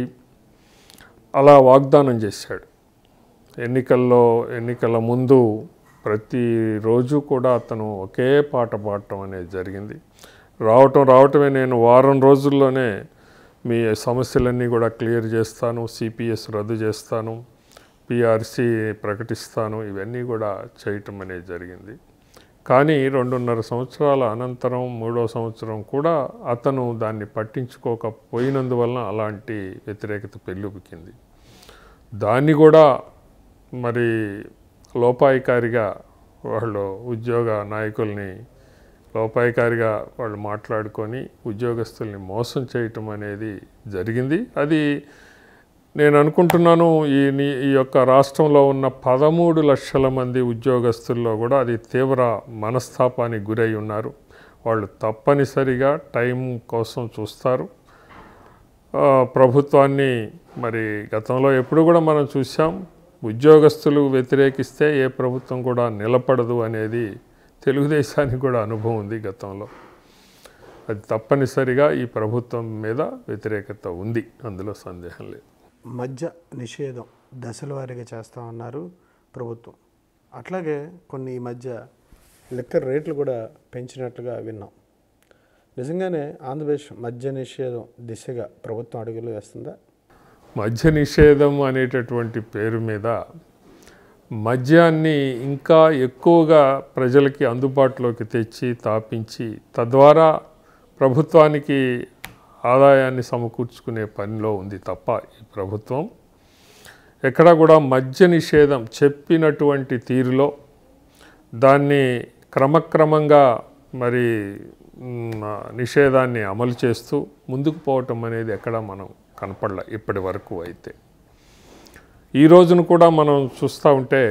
అలా వాగ్దానం చేశాడు ఎన్నికల్లో ఎన్నికల ముందు ప్రతిరోజు కూడా అతను ఒకే పాట పాడటం అనేది జరిగింది రావటం రావటమే నేను వారం రోజుల్లోనే మీ సమస్యలన్నీ కూడా క్లియర్ చేస్తాను సిపిఎస్ రద్దు చేస్తాను పిఆర్సి ప్రకటిస్తాను ఇవన్నీ కూడా చేయటం అనేది జరిగింది కానీ రెండున్నర సంవత్సరాల అనంతరం మూడో సంవత్సరం కూడా అతను దాన్ని పట్టించుకోకపోయినందువలన అలాంటి వ్యతిరేకత పెళ్ళుబికింది దాన్ని కూడా మరి లోపాయికారిగా వాళ్ళు ఉద్యోగ నాయకుల్ని లోపాయికారిగా వాళ్ళు మాట్లాడుకొని ఉద్యోగస్తుల్ని మోసం చేయటం అనేది జరిగింది అది నేను అనుకుంటున్నాను ఈ నీ- ఈ యొక్క రాష్ట్రంలో ఉన్న పదమూడు లక్షల మంది ఉద్యోగస్తుల్లో కూడా అది తీవ్ర మనస్తాపానికి గురై ఉన్నారు వాళ్ళు తప్పనిసరిగా టైం కోసం చూస్తారు ఆ, ప్రభుత్వాన్ని మరి గతంలో ఎప్పుడు కూడా మనం చూసాం ఉద్యోగస్తులు వ్యతిరేకిస్తే ఏ ప్రభుత్వం కూడా నిలబడదు అనేది తెలుగుదేశానికి కూడా అనుభవం ఉంది గతంలో అది తప్పనిసరిగా ఈ ప్రభుత్వం మీద వ్యతిరేకత ఉంది అందులో సందేహం లేదు మద్య నిషేధం దశల వారీగా చేస్తా ఉన్నారు ప్రభుత్వం అట్లాగే కొన్ని ఈ మధ్య లిక్కర్ రేట్లు కూడా పెంచినట్లుగా విన్నాం నిజంగానే ఆంధ్రప్రదేశ్ మద్య నిషేధం దిశగా ప్రభుత్వం అడుగులు వేస్తుందా మద్య నిషేధం అనేటటువంటి పేరు మీద మద్యాన్ని ఇంకా ఎక్కువగా ప్రజలకి అందుబాటులోకి తెచ్చి తాపించి తద్వారా ప్రభుత్వానికి ఆదాయాన్ని సమకూర్చుకునే పనిలో ఉంది తప్ప ఈ ప్రభుత్వం ఎక్కడా కూడా మద్య నిషేధం చెప్పినటువంటి తీరులో దాన్ని క్రమక్రమంగా మరి మ్, నిషేధాన్ని అమలు చేస్తూ ముందుకు పోవటం అనేది ఎక్కడ మనం కనపడలే ఇప్పటి వరకు అయితే ఈ రోజును కూడా మనం చూస్తూ ఉంటే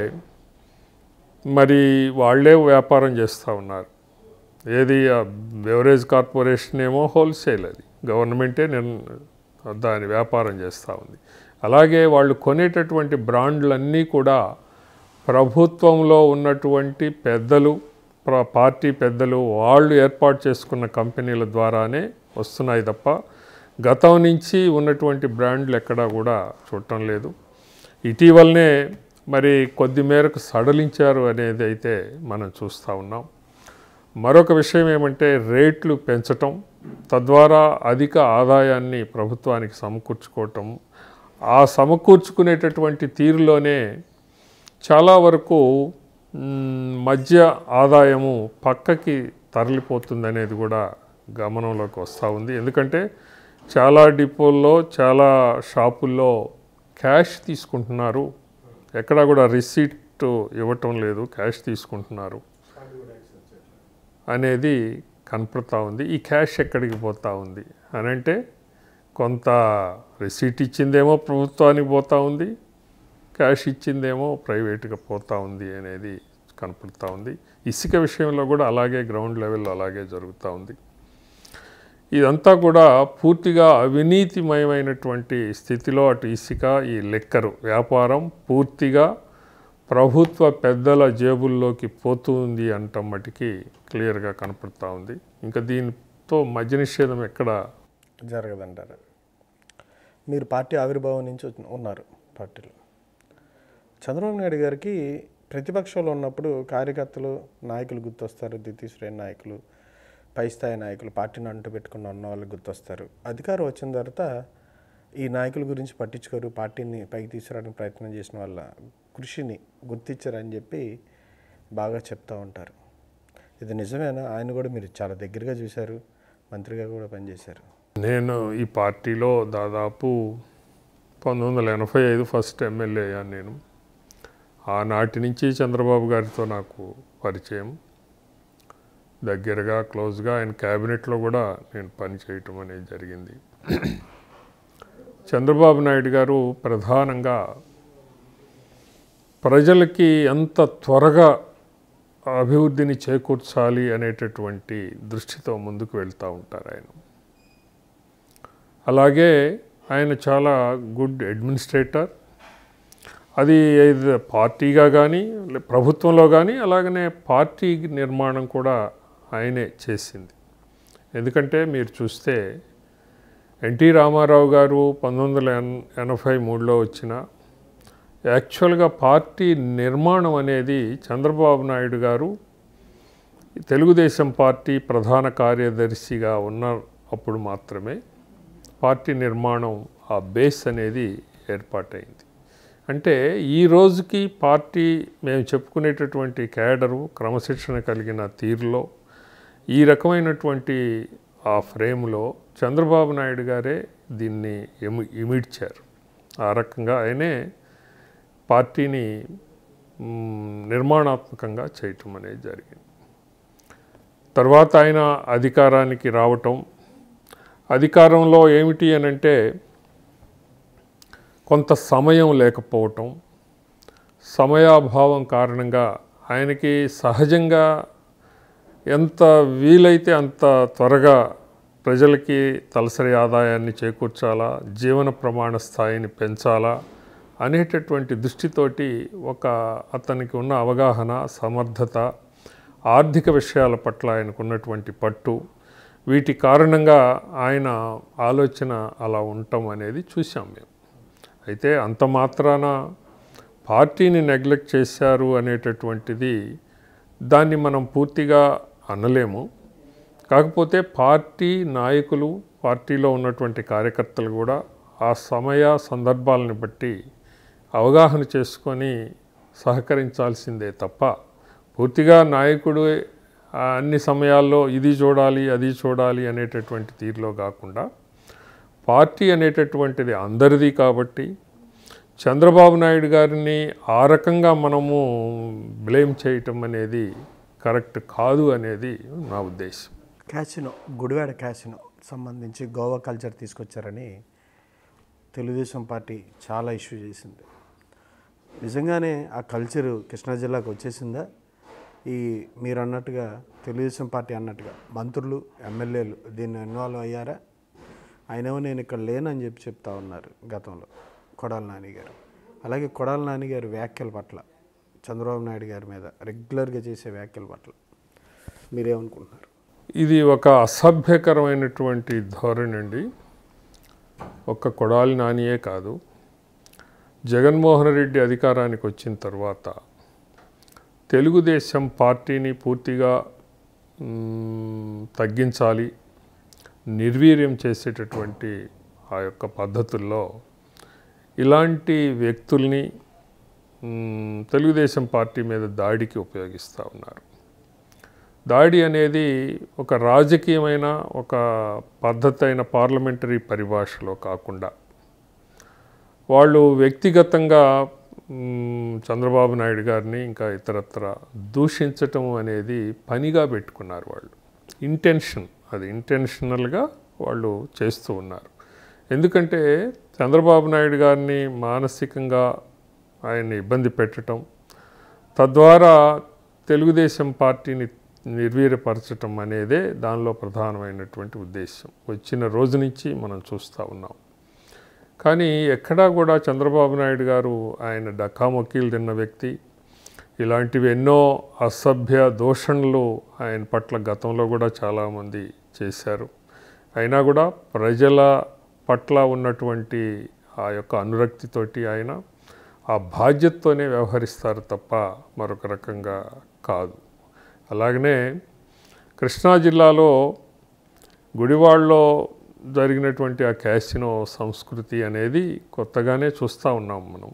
మరి వాళ్ళే వ్యాపారం చేస్తూ ఉన్నారు ఏది బెవరేజ్ కార్పొరేషన్ ఏమో హోల్సేల్ అది గవర్నమెంటే నిర్- దాని వ్యాపారం చేస్తూ ఉంది అలాగే వాళ్ళు కొనేటటువంటి బ్రాండ్లన్నీ కూడా ప్రభుత్వంలో ఉన్నటువంటి పెద్దలు ప్ర- పార్టీ పెద్దలు వాళ్ళు ఏర్పాటు చేసుకున్న కంపెనీల ద్వారానే వస్తున్నాయి తప్ప గతం నుంచి ఉన్నటువంటి బ్రాండ్లు ఎక్కడా కూడా చూడటం లేదు ఇటీవలనే మరి కొద్ది మేరకు సడలించారు అనేది అయితే మనం చూస్తూ ఉన్నాం మరొక విషయం ఏమంటే రేట్లు పెంచటం తద్వారా అధిక ఆదాయాన్ని ప్రభుత్వానికి సమకూర్చుకోవటం ఆ సమకూర్చుకునేటటువంటి తీరులోనే చాలా వరకు మ్, మధ్య ఆదాయము పక్కకి తరలిపోతుందనేది కూడా గమనంలోకి వస్తూ ఉంది ఎందుకంటే చాలా డిపోల్లో చాలా షాపుల్లో క్యాష్ తీసుకుంటున్నారు ఎక్కడా కూడా రిసీట్ ఇవ్వటం లేదు క్యాష్ తీసుకుంటున్నారు అనేది కనపడతా ఉంది ఈ క్యాష్ ఎక్కడికి పోతా ఉంది అని అంటే కొంత రిసీట్ ఇచ్చిందేమో ప్రభుత్వానికి పోతా ఉంది క్యాష్ ఇచ్చిందేమో ప్రైవేట్గా పోతా ఉంది అనేది కనపడతా ఉంది ఇసుక విషయంలో కూడా అలాగే గ్రౌండ్ లెవెల్లో అలాగే జరుగుతూ ఉంది ఇదంతా కూడా పూర్తిగా అవినీతిమయమైనటువంటి స్థితిలో అటు ఇసుక ఈ లెక్కరు వ్యాపారం పూర్తిగా ప్రభుత్వ పెద్దల జేబుల్లోకి పోతుంది అంట మటుకి క్లియర్గా కనపడతా ఉంది ఇంకా దీనితో మద్య నిషేధం ఎక్కడ జరగదంటారు మీరు పార్టీ ఆవిర్భావం నుంచి వచ్చి- ఉన్నారు పార్టీలో చంద్రబాబు నాయుడు గారికి ప్రతిపక్షంలో ఉన్నప్పుడు కార్యకర్తలు నాయకులు గుర్తొస్తారు ద్వితీయ శ్రేణి నాయకులు పై స్థాయి నాయకులు పార్టీని అంటు పెట్టుకున్న ఉన్న వాళ్ళు గుర్తొస్తారు అధికారం వచ్చిన తర్వాత ఈ నాయకుల గురించి పట్టించుకోరు పార్టీని పైకి తీసుకురావడానికి ప్రయత్నం చేసిన వాళ్ళ కృషిని గుర్తించారని చెప్పి బాగా చెప్తూ ఉంటారు ఇది నిజమేనా ఆయన కూడా మీరు చాలా దగ్గరగా చూశారు మంత్రిగా కూడా పనిచేశారు నేను ఈ పార్టీలో దాదాపు పంతొమ్మిది వందల ఎనభై ఐదు ఫస్ట్ ఎమ్మెల్యే అయ్యాను నేను ఆనాటి నుంచి చంద్రబాబు గారితో నాకు పరిచయం దగ్గరగా క్లోజ్గా ఆయన క్యాబినెట్లో కూడా నేను పని చేయటం అనేది జరిగింది చంద్రబాబు నాయుడు గారు ప్రధానంగా ప్రజలకి ఎంత త్వరగా అభివృద్ధిని చేకూర్చాలి అనేటటువంటి దృష్టితో ముందుకు వెళ్తూ ఉంటారు ఆయన అలాగే ఆయన చాలా గుడ్ అడ్మినిస్ట్రేటర్ అది ఏది పార్టీగా కానీ లే- ప్రభుత్వంలో కానీ అలాగనే పార్టీ నిర్మాణం కూడా ఆయనే చేసింది ఎందుకంటే మీరు చూస్తే ఎన్టీ రామారావు గారు పంతొమ్మిది వందల ఎన్- ఎనభై మూడులో వచ్చిన యాక్చువల్గా పార్టీ నిర్మాణం అనేది చంద్రబాబు నాయుడు గారు తెలుగుదేశం పార్టీ ప్రధాన కార్యదర్శిగా ఉన్న అప్పుడు మాత్రమే పార్టీ నిర్మాణం ఆ బేస్ అనేది ఏర్పాటైంది అంటే ఈ రోజుకి పార్టీ మేము చెప్పుకునేటటువంటి క్యాడరు క్రమశిక్షణ కలిగిన తీరులో ఈ రకమైనటువంటి ఆ ఫ్రేమ్లో చంద్రబాబు నాయుడు గారే దీన్ని ఇమి ఇమిడ్చారు ఆ రకంగా ఆయనే పార్టీని మ్, నిర్మాణాత్మకంగా చేయటం అనేది జరిగింది తర్వాత ఆయన అధికారానికి రావటం అధికారంలో ఏమిటి అని అంటే కొంత సమయం లేకపోవటం సమయాభావం కారణంగా ఆయనకి సహజంగా ఎంత వీలైతే అంత త్వరగా ప్రజలకి తలసరి ఆదాయాన్ని చేకూర్చాలా జీవన ప్రమాణ స్థాయిని పెంచాలా అనేటటువంటి దృష్టితోటి ఒక అతనికి ఉన్న అవగాహన సమర్థత ఆర్థిక విషయాల పట్ల ఆయనకు ఉన్నటువంటి పట్టు వీటి కారణంగా ఆయన ఆలోచన అలా ఉండటం అనేది చూసాం మేము అయితే అంత మాత్రాన పార్టీని నెగ్లెక్ట్ చేశారు అనేటటువంటిది దాన్ని మనం పూర్తిగా అనలేము కాకపోతే పార్టీ నాయకులు పార్టీలో ఉన్నటువంటి కార్యకర్తలు కూడా ఆ సమయ సందర్భాలను బట్టి అవగాహన చేసుకొని సహకరించాల్సిందే తప్ప పూర్తిగా నాయకుడు ఆ అన్ని సమయాల్లో ఇది చూడాలి అది చూడాలి అనేటటువంటి తీరులో కాకుండా పార్టీ అనేటటువంటిది అందరిది కాబట్టి చంద్రబాబు నాయుడు గారిని ఆ రకంగా మనము బ్లేమ్ చేయటం అనేది కరెక్ట్ కాదు అనేది నా ఉద్దేశం క్యాసినో గుడివాడ క్యాసినో సంబంధించి గోవా కల్చర్ తీసుకొచ్చారని తెలుగుదేశం పార్టీ చాలా ఇష్యూ చేసింది నిజంగానే ఆ కల్చర్ కృష్ణా జిల్లాకు వచ్చేసిందా ఈ మీరు అన్నట్టుగా తెలుగుదేశం పార్టీ అన్నట్టుగా మంత్రులు ఎమ్మెల్యేలు దీన్ని ఇన్వాల్వ్ అయ్యారా ఆయనేమో నేను ఇక్కడ లేనని చెప్పి చెప్తా ఉన్నారు గతంలో కొడాల నాని గారు అలాగే కొడాల నాని గారి వ్యాఖ్యల పట్ల చంద్రబాబు నాయుడు గారి మీద రెగ్యులర్గా చేసే వ్యాఖ్యల పట్ల మీరేమనుకుంటున్నారు ఇది ఒక అసభ్యకరమైనటువంటి ధోరణి అండి ఒక్క కొడాలి నానియే కాదు జగన్మోహన్ రెడ్డి అధికారానికి వచ్చిన తర్వాత తెలుగుదేశం పార్టీని పూర్తిగా మ్, తగ్గించాలి నిర్వీర్యం చేసేటటువంటి ఆ యొక్క పద్ధతుల్లో ఇలాంటి వ్యక్తుల్ని మ్, తెలుగుదేశం పార్టీ మీద దాడికి ఉపయోగిస్తూ ఉన్నారు దాడి అనేది ఒక రాజకీయమైన ఒక పద్ధతి అయిన పార్లమెంటరీ పరిభాషలో కాకుండా వాళ్ళు వ్యక్తిగతంగా మ్, చంద్రబాబు నాయుడు గారిని ఇంకా ఇతరత్ర దూషించటం అనేది పనిగా పెట్టుకున్నారు వాళ్ళు ఇంటెన్షన్ అది ఇంటెన్షనల్గా వాళ్ళు చేస్తూ ఉన్నారు ఎందుకంటే చంద్రబాబు నాయుడు గారిని మానసికంగా ఆయన్ని ఇబ్బంది పెట్టడం తద్వారా తెలుగుదేశం పార్టీని నిర్వీర్యపరచటం అనేదే దానిలో ప్రధానమైనటువంటి ఉద్దేశం వచ్చిన రోజు నుంచి మనం చూస్తూ ఉన్నాం కానీ ఎక్కడా కూడా చంద్రబాబు నాయుడు గారు ఆయన డక్కామొక్కీలు తిన్న వ్యక్తి ఇలాంటివి ఎన్నో అసభ్య దూషణలు ఆయన పట్ల గతంలో కూడా చాలామంది చేశారు అయినా కూడా ప్రజల పట్ల ఉన్నటువంటి ఆ యొక్క అనురక్తితోటి ఆయన ఆ బాధ్యతతోనే వ్యవహరిస్తారు తప్ప మరొక రకంగా కాదు అలాగనే కృష్ణా జిల్లాలో గుడివాడలో జరిగినటువంటి ఆ క్యాసినో సంస్కృతి అనేది కొత్తగానే చూస్తూ ఉన్నాం మనం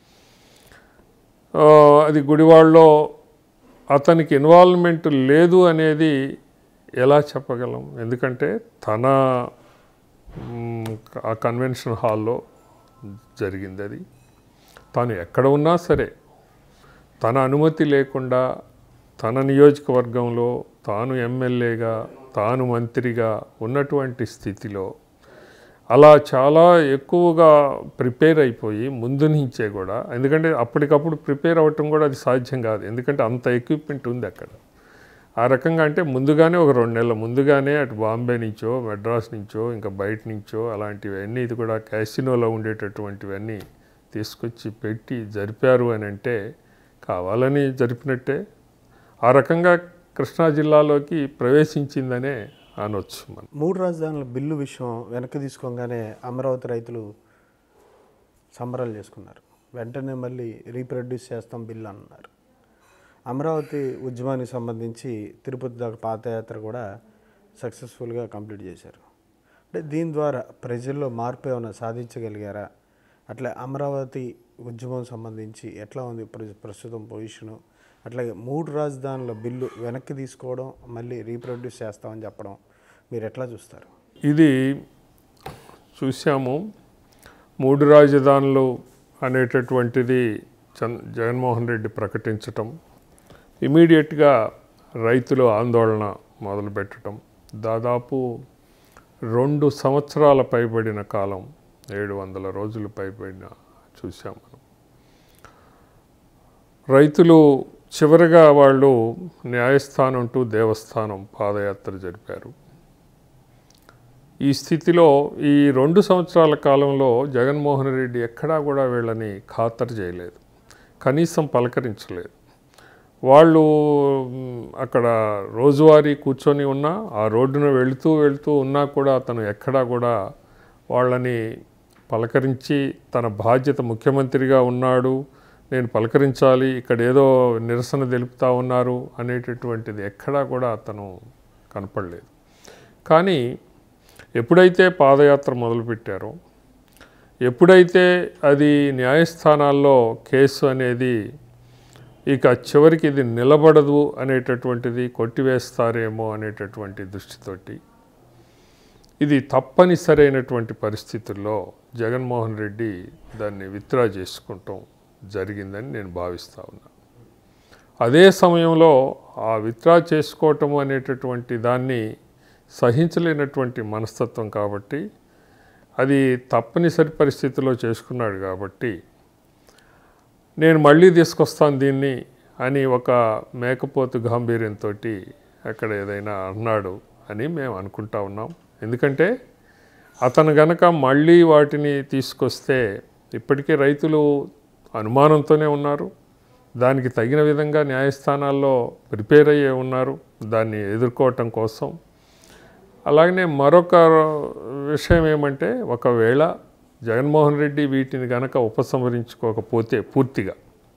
ఆ, అది గుడివాడలో అతనికి ఇన్వాల్వ్మెంట్ లేదు అనేది ఎలా చెప్పగలం ఎందుకంటే తన మ్, ఆ కన్వెన్షన్ హాల్లో జరిగింది అది తాను ఎక్కడ ఉన్నా సరే తన అనుమతి లేకుండా తన నియోజకవర్గంలో తాను ఎమ్మెల్యేగా తాను మంత్రిగా ఉన్నటువంటి స్థితిలో అలా చాలా ఎక్కువగా ప్రిపేర్ అయిపోయి ముందు నుంచే కూడా ఎందుకంటే అప్పటికప్పుడు ప్రిపేర్ అవ్వటం కూడా అది సాధ్యం కాదు ఎందుకంటే అంత ఎక్విప్మెంట్ ఉంది అక్కడ ఆ రకంగా అంటే ముందుగానే ఒక రెండు నెలల ముందుగానే అటు బాంబే నుంచో మెడ్రాస్ నుంచో ఇంకా బయట నుంచో అలాంటివన్నీ ఇది కూడా క్యాసినోలో ఉండేటటువంటివన్నీ తీసుకొచ్చి పెట్టి జరిపారు అని అంటే కావాలని జరిపినట్టే ఆ రకంగా కృష్ణా జిల్లాలోకి ప్రవేశించిందనే అనొచ్చు మనం మూడు రాజధానుల బిల్లు విషయం వెనక్కి తీసుకోగానే అమరావతి రైతులు సంబరాలు చేసుకున్నారు వెంటనే మళ్ళీ రీప్రొడ్యూస్ చేస్తాం బిల్లు అన్నారు అమరావతి ఉద్యమానికి సంబంధించి తిరుపతి దాకా పాదయాత్ర కూడా సక్సెస్ఫుల్గా కంప్లీట్ చేశారు అంటే దీని ద్వారా ప్రజల్లో మార్పు ఏమైనా సాధించగలిగారా అట్లా అమరావతి ఉద్యమం సంబంధించి ఎట్లా ఉంది ప్ర- ప్రస్తుతం పొజిషను అట్లాగే మూడు రాజధానుల బిల్లు వెనక్కి తీసుకోవడం మళ్ళీ రీప్రొడ్యూస్ చేస్తామని చెప్పడం మీరు ఎట్లా చూస్తారు ఇది చూసాము మూడు రాజధానులు అనేటటువంటిది చంద్ జగన్మోహన్ రెడ్డి ప్రకటించటం ఇమీడియట్గా రైతులు ఆందోళన మొదలుపెట్టడం దాదాపు రెండు సంవత్సరాల పైబడిన కాలం ఏడు వందల రోజులు పైబడిన చూసాం మనం రైతులు చివరిగా వాళ్ళు న్యాయస్థానం టు దేవస్థానం పాదయాత్ర జరిపారు ఈ స్థితిలో ఈ రెండు సంవత్సరాల కాలంలో జగన్మోహన్ రెడ్డి ఎక్కడా కూడా వీళ్ళని ఖాతరు చేయలేదు కనీసం పలకరించలేదు వాళ్ళు మ్, అక్కడ రోజువారీ కూర్చొని ఉన్నా ఆ రోడ్డున వెళుతూ వెళుతూ ఉన్నా కూడా అతను ఎక్కడా కూడా వాళ్ళని పలకరించి తన బాధ్యత ముఖ్యమంత్రిగా ఉన్నాడు నేను పలకరించాలి ఇక్కడ ఏదో నిరసన తెలుపుతా ఉన్నారు అనేటటువంటిది ఎక్కడా కూడా అతను కనపడలేదు కానీ ఎప్పుడైతే పాదయాత్ర మొదలుపెట్టారో ఎప్పుడైతే అది న్యాయస్థానాల్లో కేసు అనేది ఇక చివరికి ఇది నిలబడదు అనేటటువంటిది కొట్టివేస్తారేమో అనేటటువంటి దృష్టితోటి ఇది తప్పనిసరైనటువంటి పరిస్థితుల్లో జగన్మోహన్ రెడ్డి దాన్ని విత్డ్రా చేసుకుంటాం జరిగిందని నేను భావిస్తా ఉన్నా అదే సమయంలో ఆ విత్డ్రా చేసుకోవటం అనేటటువంటి దాన్ని సహించలేనటువంటి మనస్తత్వం కాబట్టి అది తప్పనిసరి పరిస్థితిలో చేసుకున్నాడు కాబట్టి నేను మళ్ళీ తీసుకొస్తాను దీన్ని అని ఒక మేకపోతు గాంభీర్యంతో అక్కడ ఏదైనా అన్నాడు అని మేము అనుకుంటా ఉన్నాం ఎందుకంటే అతను గనక మళ్ళీ వాటిని తీసుకొస్తే ఇప్పటికే రైతులు అనుమానంతోనే ఉన్నారు దానికి తగిన విధంగా న్యాయస్థానాల్లో ప్రిపేర్ అయ్యే ఉన్నారు దాన్ని ఎదుర్కోవటం కోసం అలాగనే మరొక విషయం ఏమంటే ఒకవేళ జగన్మోహన్ రెడ్డి వీటిని గనక ఉపసంహరించుకోకపోతే పూర్తిగా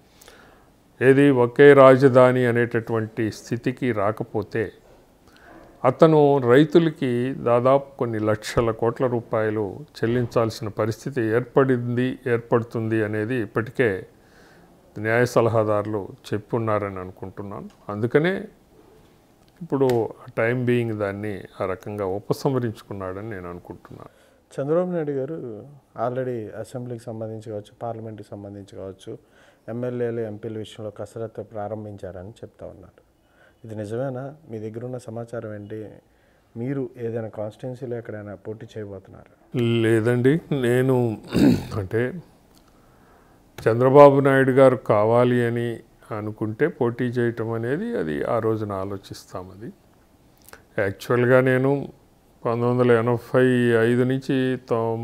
ఏది ఒకే రాజధాని అనేటటువంటి స్థితికి రాకపోతే అతను రైతులకి దాదాపు కొన్ని లక్షల కోట్ల రూపాయలు చెల్లించాల్సిన పరిస్థితి ఏర్పడింది ఏర్పడుతుంది అనేది ఇప్పటికే న్యాయ సలహాదారులు చెప్పున్నారని అనుకుంటున్నాను అందుకనే ఇప్పుడు టైం బీయింగ్ దాన్ని ఆ రకంగా ఉపసంహరించుకున్నాడని నేను అనుకుంటున్నాను చంద్రబాబు నాయుడు గారు ఆల్రెడీ అసెంబ్లీకి సంబంధించి కావచ్చు పార్లమెంట్కి సంబంధించి కావచ్చు ఎమ్మెల్యేలు ఎంపీల విషయంలో కసరత్తు ప్రారంభించారని చెప్తా ఉన్నారు ఇది నిజమేనా మీ దగ్గర ఉన్న సమాచారం ఏంటి మీరు ఏదైనా కాన్స్టిట్యున్సీలో ఎక్కడైనా పోటీ చేయబోతున్నారు లేదండి నేను అంటే చంద్రబాబు నాయుడు గారు కావాలి అని అనుకుంటే పోటీ చేయటం అనేది అది ఆ రోజున ఆలోచిస్తాం అది యాక్చువల్గా నేను పంతొమ్మిది వందల ఎనభై ఐదు నుంచి తొం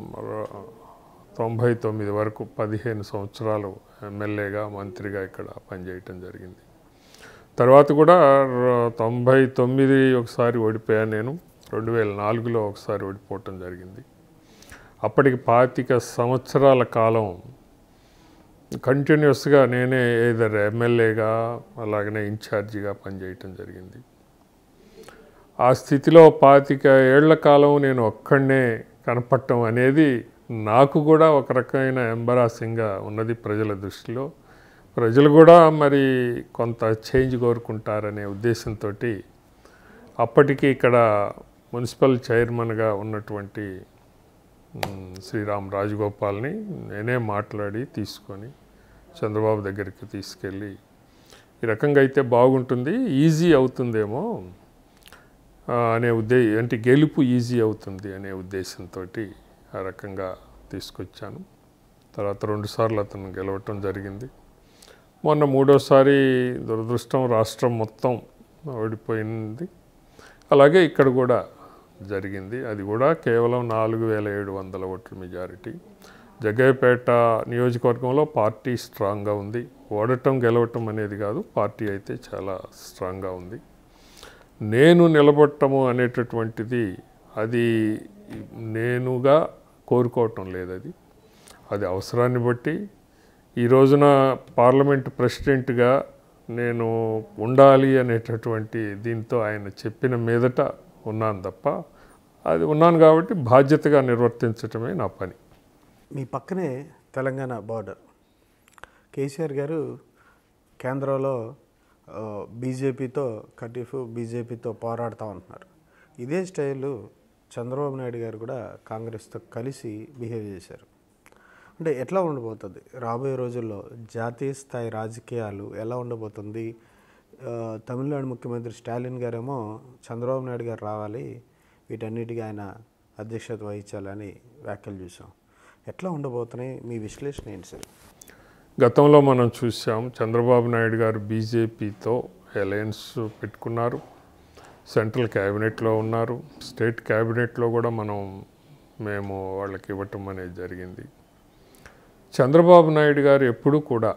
తొంభై తొమ్మిది వరకు పదిహేను సంవత్సరాలు ఎమ్మెల్యేగా మంత్రిగా ఇక్కడ పనిచేయటం జరిగింది తర్వాత కూడా ర- తొంభై తొమ్మిది ఒకసారి ఓడిపోయాను నేను రెండు వేల నాలుగులో ఒకసారి ఓడిపోవటం జరిగింది అప్పటికి పాతిక సంవత్సరాల కాలం కంటిన్యూస్గా నేనే ఏదర్ ఎమ్మెల్యేగా అలాగనే ఇన్ఛార్జిగా పనిచేయటం జరిగింది ఆ స్థితిలో పాతిక ఏళ్ల కాలం నేను ఒక్కడనే కనపడటం అనేది నాకు కూడా ఒక రకమైన ఎంబరాసింగ్గా ఉన్నది ప్రజల దృష్టిలో ప్రజలు కూడా మరి కొంత చేంజ్ కోరుకుంటారనే ఉద్దేశంతో అప్పటికి ఇక్కడ మున్సిపల్ చైర్మన్గా ఉన్నటువంటి మ్, శ్రీరామ్ రాజగోపాల్ని నేనే మాట్లాడి తీసుకొని చంద్రబాబు దగ్గరికి తీసుకెళ్ళి ఈ రకంగా అయితే బాగుంటుంది ఈజీ అవుతుందేమో ఆ, అనే ఉద్దే అంటే గెలుపు ఈజీ అవుతుంది అనే ఉద్దేశంతో ఆ రకంగా తీసుకొచ్చాను తర్వాత రెండుసార్లు అతను గెలవటం జరిగింది మొన్న మూడోసారి దురదృష్టం రాష్ట్రం మొత్తం ఓడిపోయింది అలాగే ఇక్కడ కూడా జరిగింది అది కూడా కేవలం నాలుగు వేల ఏడు వందల ఓట్ల మెజారిటీ జగ్గయ్యపేట నియోజకవర్గంలో పార్టీ స్ట్రాంగ్గా ఉంది ఓడటం గెలవటం అనేది కాదు పార్టీ అయితే చాలా స్ట్రాంగ్గా ఉంది నేను నిలబడటము అనేటటువంటిది అది నేనుగా కోరుకోవటం లేదు అది అది అవసరాన్ని బట్టి ఈ రోజున పార్లమెంట్ ప్రెసిడెంట్గా నేను ఉండాలి అనేటటువంటి దీంతో ఆయన చెప్పిన మీదట ఉన్నాను తప్ప అది ఉన్నాను కాబట్టి బాధ్యతగా నిర్వర్తించటమే నా పని మీ పక్కనే తెలంగాణ బార్డర్ కేసీఆర్ గారు కేంద్రంలో ఆ, బీజేపీతో కటీఫ్ బీజేపీతో పోరాడుతూ ఉంటున్నారు ఇదే స్టైలు చంద్రబాబు నాయుడు గారు కూడా కాంగ్రెస్తో కలిసి బిహేవ్ చేశారు అంటే ఎట్లా ఉండబోతుంది రాబోయే రోజుల్లో జాతీయ స్థాయి రాజకీయాలు ఎలా ఉండబోతుంది ఆ, తమిళనాడు ముఖ్యమంత్రి స్టాలిన్ గారేమో చంద్రబాబు నాయుడు గారు రావాలి వీటన్నిటికీ ఆయన అధ్యక్షత వహించాలని వ్యాఖ్యలు చూసాం ఎట్లా ఉండబోతున్నాయి మీ విశ్లేషణ ఏంటి సార్ గతంలో మనం చూసాం చంద్రబాబు నాయుడు గారు బీజేపీతో అలయన్స్ పెట్టుకున్నారు సెంట్రల్ క్యాబినెట్లో ఉన్నారు స్టేట్ క్యాబినెట్లో కూడా మనం మేము వాళ్ళకి ఇవ్వటం అనేది జరిగింది చంద్రబాబు నాయుడు గారు ఎప్పుడూ కూడా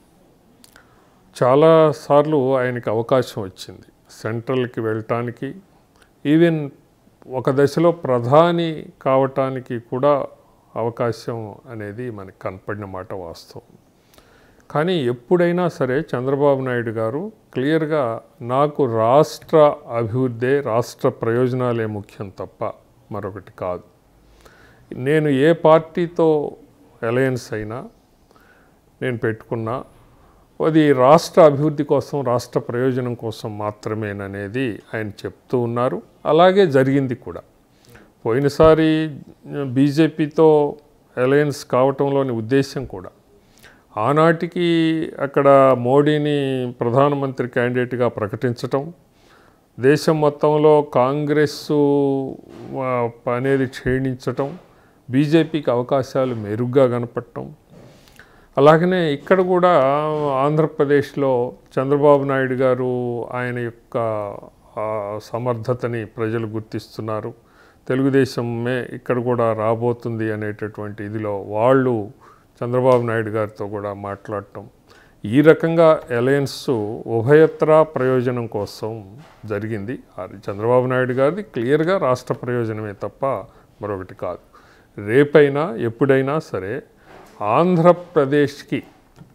చాలాసార్లు ఆయనకి అవకాశం వచ్చింది సెంట్రల్కి వెళ్ళటానికి ఈవెన్ ఒక దశలో ప్రధాని కావటానికి కూడా అవకాశం అనేది మనకి కనపడిన మాట వాస్తవం కానీ ఎప్పుడైనా సరే చంద్రబాబు నాయుడు గారు క్లియర్గా నాకు రాష్ట్ర అభివృద్ధే రాష్ట్ర ప్రయోజనాలే ముఖ్యం తప్ప మరొకటి కాదు నేను ఏ పార్టీతో అలయన్స్ అయినా నేను పెట్టుకున్నా అది రాష్ట్ర అభివృద్ధి కోసం రాష్ట్ర ప్రయోజనం కోసం మాత్రమేననేది ఆయన చెప్తూ ఉన్నారు అలాగే జరిగింది కూడా పోయినసారి బీజేపీతో అలయన్స్ కావటంలోని ఉద్దేశం కూడా ఆనాటికి అక్కడ మోడీని ప్రధానమంత్రి క్యాండిడేట్గా ప్రకటించటం దేశం మొత్తంలో కాంగ్రెస్ ఆ, అనేది క్షీణించటం బీజేపీకి అవకాశాలు మెరుగ్గా కనపడటం అలాగనే ఇక్కడ కూడా ఆంధ్రప్రదేశ్లో చంద్రబాబు నాయుడు గారు ఆయన యొక్క ఆ, సమర్థతని ప్రజలు గుర్తిస్తున్నారు తెలుగుదేశమే ఇక్కడ కూడా రాబోతుంది అనేటటువంటి ఇదిలో వాళ్ళు చంద్రబాబు నాయుడు గారితో కూడా మాట్లాడటం ఈ రకంగా అలయన్స్ ఉభయత్రా ప్రయోజనం కోసం జరిగింది అది చంద్రబాబు నాయుడు గారిది క్లియర్గా రాష్ట్ర ప్రయోజనమే తప్ప మరొకటి కాదు రేపైనా ఎప్పుడైనా సరే ఆంధ్రప్రదేశ్కి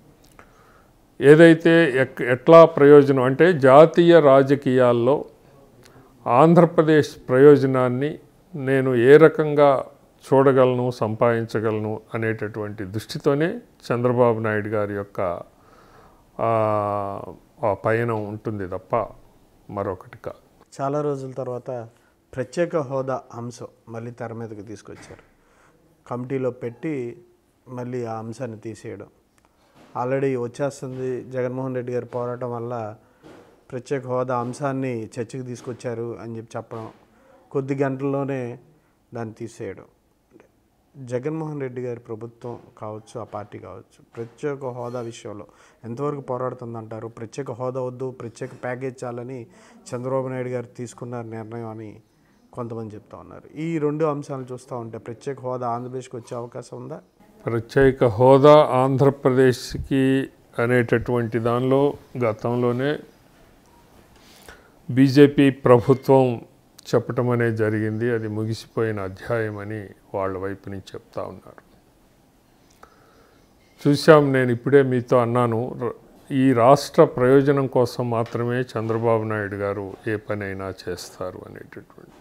ఏదైతే ఎక్ ఎట్లా ప్రయోజనం అంటే జాతీయ రాజకీయాల్లో ఆంధ్రప్రదేశ్ ప్రయోజనాన్ని నేను ఏ రకంగా చూడగలను సంపాదించగలను అనేటటువంటి దృష్టితోనే చంద్రబాబు నాయుడు గారి యొక్క ఆ, ఆ పయనం ఉంటుంది తప్ప మరొకటి కాదు చాలా రోజుల తర్వాత ప్రత్యేక హోదా అంశం మళ్ళీ తెర మీదకి తీసుకొచ్చారు కమిటీలో పెట్టి మళ్ళీ ఆ అంశాన్ని తీసేయడం ఆల్రెడీ వచ్చేస్తుంది జగన్మోహన్ రెడ్డి గారి పోరాటం వల్ల ప్రత్యేక హోదా అంశాన్ని చర్చకు తీసుకొచ్చారు అని చెప్పి చెప్పడం కొద్ది గంటల్లోనే దాన్ని తీసేయడం జగన్మోహన్ రెడ్డి గారి ప్రభుత్వం కావచ్చు ఆ పార్టీ కావచ్చు ప్రత్యేక హోదా విషయంలో ఎంతవరకు పోరాడుతుందంటారు ప్రత్యేక హోదా వద్దు ప్రత్యేక ప్యాకేజ్ చాలని చంద్రబాబు నాయుడు గారు తీసుకున్న నిర్ణయం అని కొంతమంది చెప్తా ఉన్నారు ఈ రెండు అంశాలు చూస్తూ ఉంటే ప్రత్యేక హోదా ఆంధ్రప్రదేశ్కి వచ్చే అవకాశం ఉందా ప్రత్యేక హోదా ఆంధ్రప్రదేశ్కి అనేటటువంటి దానిలో గతంలోనే బీజేపీ ప్రభుత్వం చెప్పటం అనేది జరిగింది అది ముగిసిపోయిన అధ్యాయం అని వాళ్ళ వైపు నుంచి చెప్తా ఉన్నారు చూశాం నేను ఇప్పుడే మీతో అన్నాను ర- ఈ రాష్ట్ర ప్రయోజనం కోసం మాత్రమే చంద్రబాబు నాయుడు గారు ఏ పనైనా చేస్తారు అనేటటువంటి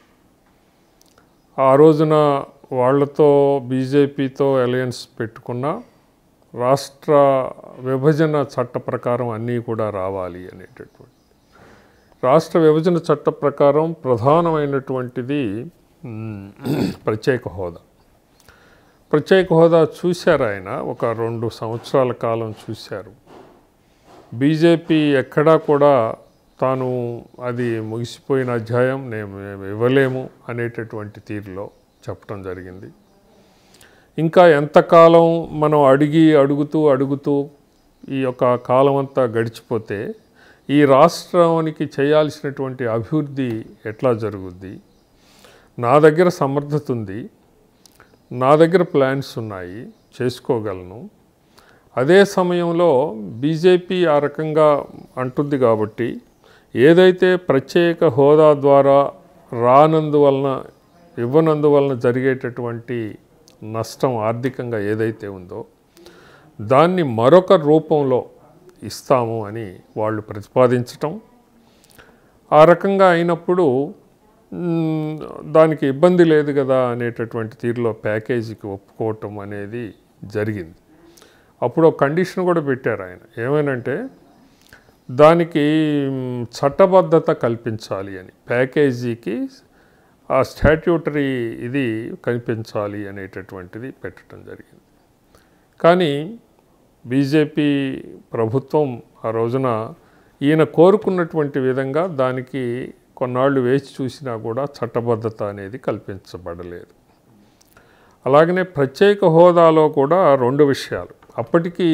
ఆ రోజున వాళ్ళతో బీజేపీతో అలయన్స్ పెట్టుకున్న రాష్ట్ర విభజన చట్ట ప్రకారం అన్నీ కూడా రావాలి అనేటటువంటి రాష్ట్ర విభజన చట్ట ప్రకారం ప్రధానమైనటువంటిది మ్, ప్రత్యేక హోదా ప్రత్యేక హోదా చూశారు ఆయన ఒక రెండు సంవత్సరాల కాలం చూశారు బీజేపీ ఎక్కడా కూడా తాను అది ముగిసిపోయిన అధ్యాయం నేను మేము ఇవ్వలేము అనేటటువంటి తీరులో చెప్పడం జరిగింది ఇంకా ఎంతకాలం మనం అడిగి అడుగుతూ అడుగుతూ ఈ యొక్క కాలం అంతా గడిచిపోతే ఈ రాష్ట్రానికి చేయాల్సినటువంటి అభివృద్ధి ఎట్లా జరుగుద్ది నా దగ్గర సమర్థత ఉంది నా దగ్గర ప్లాన్స్ ఉన్నాయి చేసుకోగలను అదే సమయంలో బీజేపీ ఆ రకంగా అంటుంది కాబట్టి ఏదైతే ప్రత్యేక హోదా ద్వారా రానందువలన ఇవ్వనందువలన జరిగేటటువంటి నష్టం ఆర్థికంగా ఏదైతే ఉందో దాన్ని మరొక రూపంలో ఇస్తాము అని వాళ్ళు ప్రతిపాదించటం ఆ రకంగా అయినప్పుడు మ్, దానికి ఇబ్బంది లేదు కదా అనేటటువంటి తీరులో ప్యాకేజీకి ఒప్పుకోవటం అనేది జరిగింది అప్పుడు ఒక కండిషన్ కూడా పెట్టారు ఆయన ఏమనంటే దానికి మ్, చట్టబద్ధత కల్పించాలి అని ప్యాకేజీకి ఆ స్టాట్యూటరీ ఇది కనిపించాలి అనేటటువంటిది పెట్టడం జరిగింది కానీ బీజేపీ ప్రభుత్వం ఆ రోజున ఈయన కోరుకున్నటువంటి విధంగా దానికి కొన్నాళ్ళు వేచి చూసినా కూడా చట్టబద్ధత అనేది కల్పించబడలేదు అలాగనే ప్రత్యేక హోదాలో కూడా రెండు విషయాలు అప్పటికి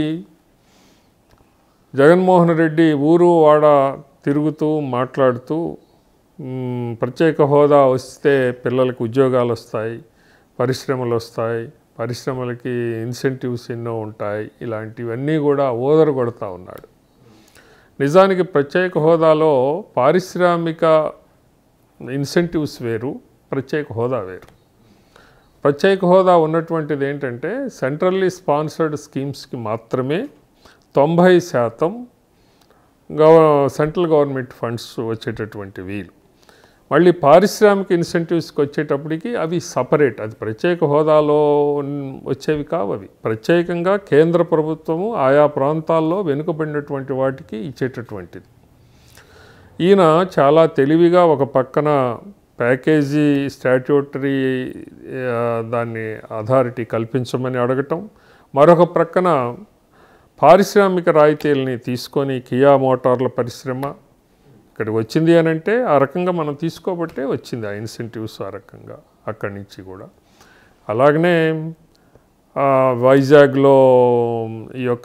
జగన్మోహన్ రెడ్డి ఊరు వాడ తిరుగుతూ మాట్లాడుతూ మ్, ప్రత్యేక హోదా వస్తే పిల్లలకు ఉద్యోగాలు వస్తాయి పరిశ్రమలు వస్తాయి పరిశ్రమలకి ఇన్సెంటివ్స్ ఎన్నో ఉంటాయి ఇలాంటివన్నీ కూడా ఓదరు కొడతా ఉన్నాడు నిజానికి ప్రత్యేక హోదాలో పారిశ్రామిక ఇన్సెంటివ్స్ వేరు ప్రత్యేక హోదా వేరు ప్రత్యేక హోదా ఉన్నటువంటిది ఏంటంటే సెంట్రల్లీ స్పాన్సర్డ్ స్కీమ్స్కి మాత్రమే తొంభై శాతం గవ సెంట్రల్ గవర్నమెంట్ ఫండ్స్ వచ్చేటటువంటి వీలు మళ్ళీ పారిశ్రామిక ఇన్సెంటివ్స్కి వచ్చేటప్పటికి అవి సపరేట్ అది ప్రత్యేక హోదాలో ఉన్- వచ్చేవి కావు అవి ప్రత్యేకంగా కేంద్ర ప్రభుత్వము ఆయా ప్రాంతాల్లో వెనుకబడినటువంటి వాటికి ఇచ్చేటటువంటిది ఈయన చాలా తెలివిగా ఒక పక్కన ప్యాకేజీ స్టాట్యూటరీ ఆ, దాన్ని అథారిటీ కల్పించమని అడగటం మరొక ప్రక్కన పారిశ్రామిక రాయితీలని తీసుకొని కియా మోటార్ల పరిశ్రమ ఇక్కడికి వచ్చింది అని అంటే ఆ రకంగా మనం తీసుకోబట్టే వచ్చింది ఆ ఇన్సెంటివ్స్ ఆ రకంగా అక్కడి నుంచి కూడా అలాగనే ఆ, వైజాగ్లో ఈ యొక్క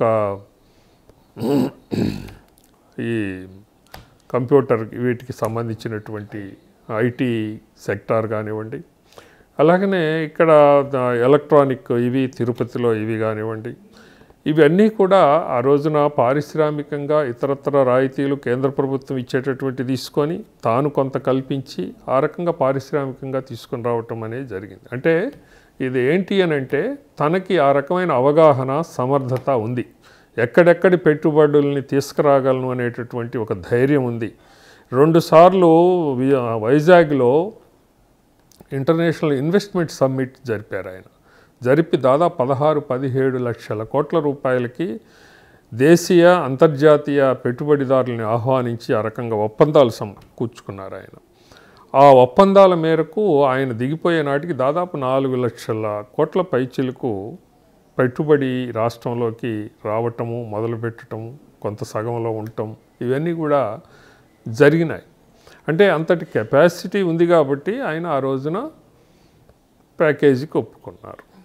ఈ కంప్యూటర్ వీటికి సంబంధించినటువంటి ఐటీ సెక్టార్ కానివ్వండి అలాగనే ఇక్కడ ద- ఎలక్ట్రానిక్ ఇవి తిరుపతిలో ఇవి కానివ్వండి ఇవన్నీ కూడా ఆ రోజున పారిశ్రామికంగా ఇతరత్ర రాయితీలు కేంద్ర ప్రభుత్వం ఇచ్చేటటువంటి తీసుకొని తాను కొంత కల్పించి ఆ రకంగా పారిశ్రామికంగా తీసుకొని రావటం అనేది జరిగింది అంటే ఇది ఏంటి అని అంటే తనకి ఆ రకమైన అవగాహన సమర్థత ఉంది ఎక్కడెక్కడి పెట్టుబడుల్ని తీసుకురాగలను అనేటటువంటి ఒక ధైర్యం ఉంది రెండుసార్లు వి- వైజాగ్లో ఇంటర్నేషనల్ ఇన్వెస్ట్మెంట్ సమ్మిట్ జరిపారు ఆయన జరిపి దాదాపు పదహారు పదిహేడు లక్షల కోట్ల రూపాయలకి దేశీయ అంతర్జాతీయ పెట్టుబడిదారులని ఆహ్వానించి ఆ రకంగా ఒప్పందాలు సమకూర్చుకున్నారు ఆయన ఆ ఒప్పందాల మేరకు ఆయన దిగిపోయే నాటికి దాదాపు నాలుగు లక్షల కోట్ల పైచిలకు పెట్టుబడి రాష్ట్రంలోకి రావటము మొదలుపెట్టటము కొంత సగంలో ఉండటం ఇవన్నీ కూడా జరిగినాయి అంటే అంతటి కెపాసిటీ ఉంది కాబట్టి ఆయన ఆ రోజున ప్యాకేజీకి ఒప్పుకున్నారు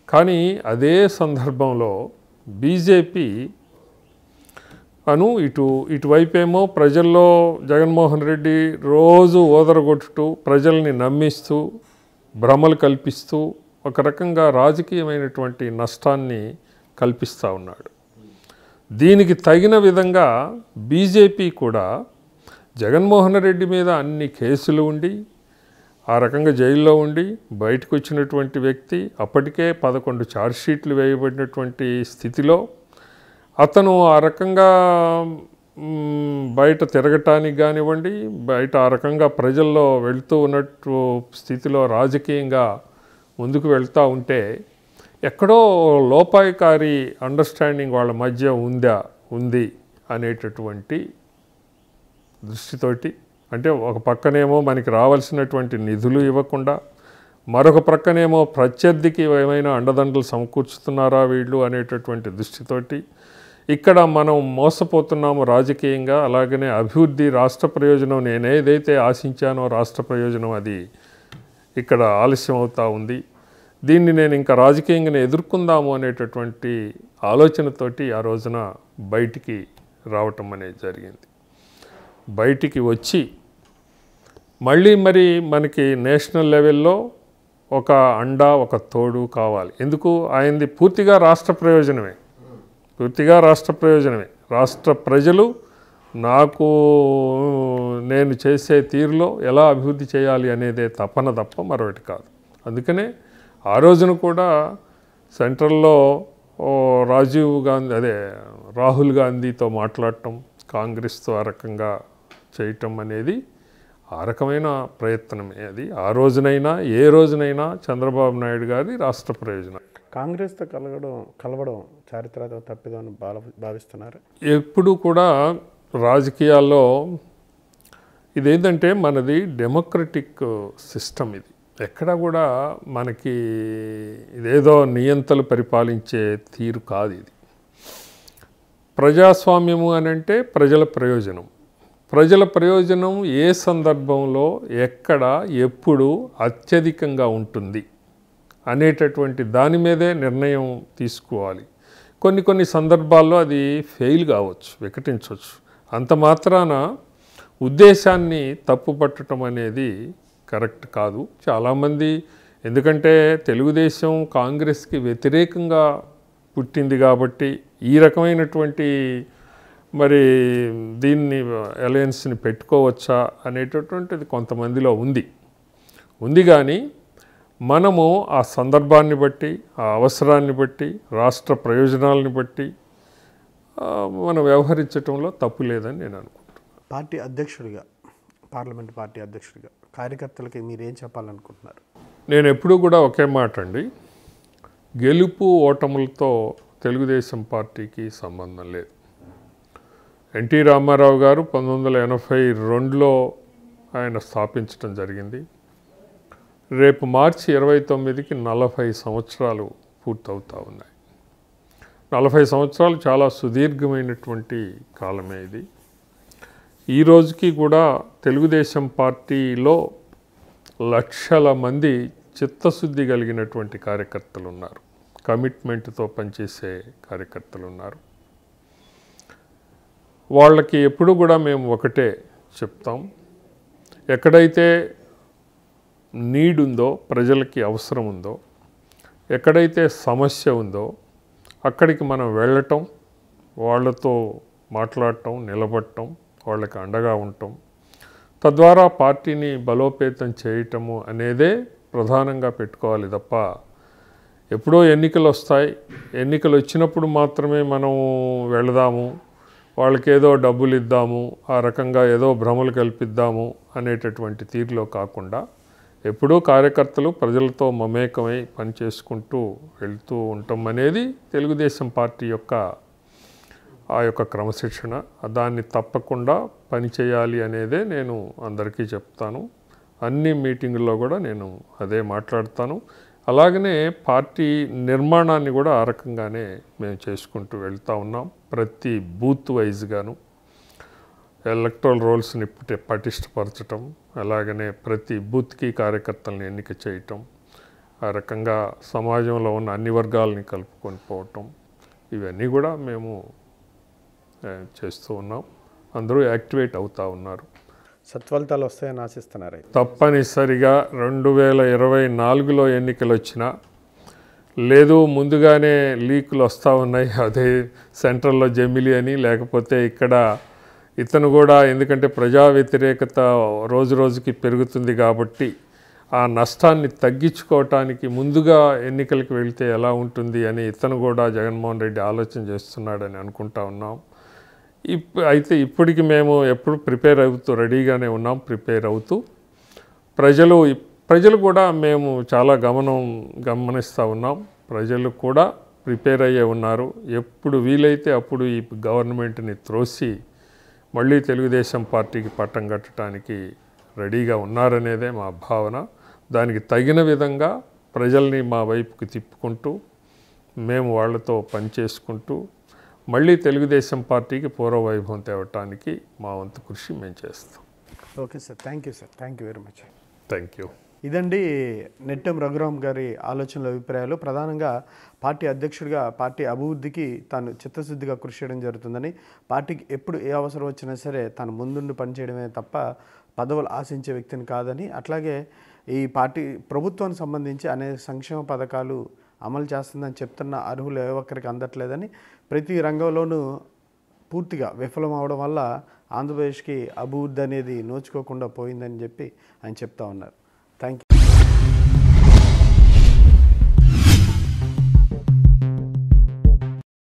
కానీ అదే సందర్భంలో బీజేపీ అను ఇటు ఇటువైపేమో ప్రజల్లో జగన్మోహన్ రెడ్డి రోజు ఓదరగొట్టుతూ ప్రజల్ని నమ్మిస్తూ భ్రమలు కల్పిస్తూ ఒక రకంగా రాజకీయమైనటువంటి నష్టాన్ని కల్పిస్తూ ఉన్నాడు దీనికి తగిన విధంగా బీజేపీ కూడా జగన్మోహన్ రెడ్డి మీద అన్ని కేసులు ఉండి ఆ రకంగా జైల్లో ఉండి బయటకు వచ్చినటువంటి వ్యక్తి అప్పటికే పదకొండు ఛార్జ్షీట్లు వేయబడినటువంటి స్థితిలో అతను ఆ రకంగా మ్, బయట తిరగటానికి కానివ్వండి బయట ఆ రకంగా ప్రజల్లో వెళ్తూ ఉన్నట్టు స్థితిలో రాజకీయంగా ముందుకు వెళ్తూ ఉంటే ఎక్కడో లోపాయకారి అండర్స్టాండింగ్ వాళ్ళ మధ్య ఉందా ఉంది అనేటటువంటి దృష్టితోటి అంటే ఒక పక్కనేమో మనకి రావాల్సినటువంటి నిధులు ఇవ్వకుండా మరొక ప్రక్కనేమో ప్రత్యర్థికి ఏమైనా అండదండలు సమకూర్చుతున్నారా వీళ్ళు అనేటటువంటి దృష్టితోటి ఇక్కడ మనం మోసపోతున్నాము రాజకీయంగా అలాగనే అభివృద్ధి రాష్ట్ర ప్రయోజనం నేను ఏదైతే ఆశించానో రాష్ట్ర ప్రయోజనం అది ఇక్కడ ఆలస్యం అవుతా ఉంది దీన్ని నేను ఇంకా రాజకీయంగానే ఎదుర్కొందాము అనేటటువంటి ఆలోచనతోటి ఆ రోజున బయటికి రావటం అనేది జరిగింది బయటికి వచ్చి మళ్ళీ మరి మనకి నేషనల్ లెవెల్లో ఒక అండ ఒక తోడు కావాలి ఎందుకు ఆయనది పూర్తిగా రాష్ట్ర ప్రయోజనమే పూర్తిగా రాష్ట్ర ప్రయోజనమే రాష్ట్ర ప్రజలు నాకు నేను చేసే తీరులో ఎలా అభివృద్ధి చేయాలి అనేదే తపన తప్ప మరొకటి కాదు అందుకనే ఆ రోజున కూడా సెంట్రల్లో ఓ రాజీవ్ గాంధీ అదే రాహుల్ గాంధీతో మాట్లాడటం కాంగ్రెస్తో ఆ రకంగా చేయటం అనేది ఆ రకమైన ప్రయత్నమే అది ఆ రోజునైనా ఏ రోజునైనా చంద్రబాబు నాయుడు గారి రాష్ట్ర ప్రయోజనం కాంగ్రెస్తో కలగడం కలవడం చారిత్రక తప్పిదం అని భావ భావిస్తున్నారు ఎప్పుడు కూడా రాజకీయాల్లో ఇదేంటంటే మనది డెమోక్రటిక్ సిస్టమ్ ఇది ఎక్కడ కూడా మనకి ఇదేదో నియంతలు పరిపాలించే తీరు కాదు ఇది ప్రజాస్వామ్యము అని అంటే ప్రజల ప్రయోజనం ప్రజల ప్రయోజనం ఏ సందర్భంలో ఎక్కడ ఎప్పుడు అత్యధికంగా ఉంటుంది అనేటటువంటి దాని మీదే నిర్ణయం తీసుకోవాలి కొన్ని కొన్ని సందర్భాల్లో అది ఫెయిల్ కావచ్చు వికటించవచ్చు అంత మాత్రాన ఉద్దేశాన్ని తప్పుపట్టడం అనేది కరెక్ట్ కాదు చాలామంది ఎందుకంటే తెలుగుదేశం కాంగ్రెస్కి వ్యతిరేకంగా పుట్టింది కాబట్టి ఈ రకమైనటువంటి మరి దీన్ని అలయన్స్ని పెట్టుకోవచ్చా అనేటటువంటిది కొంతమందిలో ఉంది ఉంది కానీ మనము ఆ సందర్భాన్ని బట్టి ఆ అవసరాన్ని బట్టి రాష్ట్ర ప్రయోజనాలని బట్టి ఆ, మనం వ్యవహరించటంలో తప్పు లేదని నేను అనుకుంటున్నాను పార్టీ అధ్యక్షుడిగా పార్లమెంట్ పార్టీ అధ్యక్షుడిగా కార్యకర్తలకి మీరు ఏం చెప్పాలనుకుంటున్నారు నేను ఎప్పుడూ కూడా ఒకే మాట అండి గెలుపు ఓటములతో తెలుగుదేశం పార్టీకి సంబంధం లేదు ఎన్టీ రామారావు గారు పంతొమ్మిది వందల ఎనభై రెండులో ఆయన స్థాపించడం జరిగింది రేపు మార్చి ఇరవై తొమ్మిదికి నలభై సంవత్సరాలు పూర్తవుతా ఉన్నాయి నలభై సంవత్సరాలు చాలా సుదీర్ఘమైనటువంటి కాలమే ఇది ఈ రోజుకి కూడా తెలుగుదేశం పార్టీలో లక్షల మంది చిత్తశుద్ధి కలిగినటువంటి కార్యకర్తలు ఉన్నారు కమిట్మెంట్తో పనిచేసే కార్యకర్తలు ఉన్నారు వాళ్ళకి ఎప్పుడు కూడా మేము ఒకటే చెప్తాం ఎక్కడైతే నీడ్ ఉందో ప్రజలకి అవసరం ఉందో ఎక్కడైతే సమస్య ఉందో అక్కడికి మనం వెళ్ళటం వాళ్ళతో మాట్లాడటం నిలబడటం వాళ్ళకి అండగా ఉండటం తద్వారా పార్టీని బలోపేతం చేయటము అనేదే ప్రధానంగా పెట్టుకోవాలి తప్ప ఎప్పుడో ఎన్నికలు వస్తాయి ఎన్నికలు వచ్చినప్పుడు మాత్రమే మనం వెళదాము వాళ్ళకి ఏదో డబ్బులు ఇద్దాము ఆ రకంగా ఏదో భ్రమలు కల్పిద్దాము అనేటటువంటి తీరులో కాకుండా ఎప్పుడూ కార్యకర్తలు ప్రజలతో మమేకమై పనిచేసుకుంటూ వెళ్తూ ఉండటం అనేది తెలుగుదేశం పార్టీ యొక్క ఆ యొక్క క్రమశిక్షణ దాన్ని తప్పకుండా పనిచేయాలి అనేదే నేను అందరికీ చెప్తాను అన్ని మీటింగుల్లో కూడా నేను అదే మాట్లాడతాను అలాగనే పార్టీ నిర్మాణాన్ని కూడా ఆ రకంగానే మేము చేసుకుంటూ వెళ్తూ ఉన్నాం ప్రతి బూత్ వైజ్గాను ఎలక్ట్రల్ రోల్స్ని పటి- పటిష్టపరచటం అలాగనే ప్రతి బూత్కి కార్యకర్తలను ఎన్నిక చేయటం ఆ రకంగా సమాజంలో ఉన్న అన్ని వర్గాలని కలుపుకొని పోవటం ఇవన్నీ కూడా మేము ఆ, చేస్తూ ఉన్నాం అందరూ యాక్టివేట్ అవుతూ ఉన్నారు సత్ఫలితాలు వస్తాయని ఆశిస్తున్నారు అయితే తప్పనిసరిగా రెండు వేల ఇరవై నాలుగులో ఎన్నికలు వచ్చినా లేదు ముందుగానే లీకులు వస్తూ ఉన్నాయి అదే సెంట్రల్లో జమిలి అని లేకపోతే ఇక్కడ ఇతను కూడా ఎందుకంటే ప్రజా వ్యతిరేకత రోజు రోజుకి పెరుగుతుంది కాబట్టి ఆ నష్టాన్ని తగ్గించుకోవటానికి ముందుగా ఎన్నికలకు వెళ్తే ఎలా ఉంటుంది అని ఇతను కూడా జగన్మోహన్ రెడ్డి ఆలోచన చేస్తున్నాడని అనుకుంటా ఉన్నాం ఇప్ అయితే ఇప్పటికి మేము ఎప్పుడు ప్రిపేర్ అవుతూ రెడీగానే ఉన్నాం ప్రిపేర్ అవుతూ ప్రజలు ప్రజలు కూడా మేము చాలా గమనం గమనిస్తూ ఉన్నాం ప్రజలు కూడా ప్రిపేర్ అయ్యే ఉన్నారు ఎప్పుడు వీలైతే అప్పుడు ఈ గవర్నమెంట్ని త్రోసి మళ్ళీ తెలుగుదేశం పార్టీకి పట్టం కట్టడానికి రెడీగా ఉన్నారనేదే మా భావన దానికి తగిన విధంగా ప్రజల్ని మా వైపుకి తిప్పుకుంటూ మేము వాళ్ళతో పనిచేసుకుంటూ మళ్ళీ తెలుగుదేశం పార్టీకి పూర్వ వైభవం తేవటానికి మా వంతు కృషి మేము చేస్తాం okay sir thank you sir thank you very much thank you ఇదండి నెట్టెం రఘురామ్ గారి ఆలోచనల అభిప్రాయాలు ప్రధానంగా పార్టీ అధ్యక్షుడిగా పార్టీ అభివృద్ధికి తాను చిత్తశుద్ధిగా కృషి చేయడం జరుగుతుందని పార్టీకి ఎప్పుడు ఏ అవసరం వచ్చినా సరే తాను ముందుండి పనిచేయడమే తప్ప పదవులు ఆశించే వ్యక్తిని కాదని అట్లాగే ఈ పార్టీ ప్రభుత్వానికి సంబంధించి అనేక సంక్షేమ పథకాలు అమలు చేస్తుందని చెప్తున్న అర్హులు ఏ ఒక్కరికి అందట్లేదని ప్రతి రంగంలోనూ పూర్తిగా విఫలం అవడం వల్ల ఆంధ్రప్రదేశ్కి అభివృద్ధి అనేది నోచుకోకుండా పోయిందని చెప్పి ఆయన చెప్తా ఉన్నారు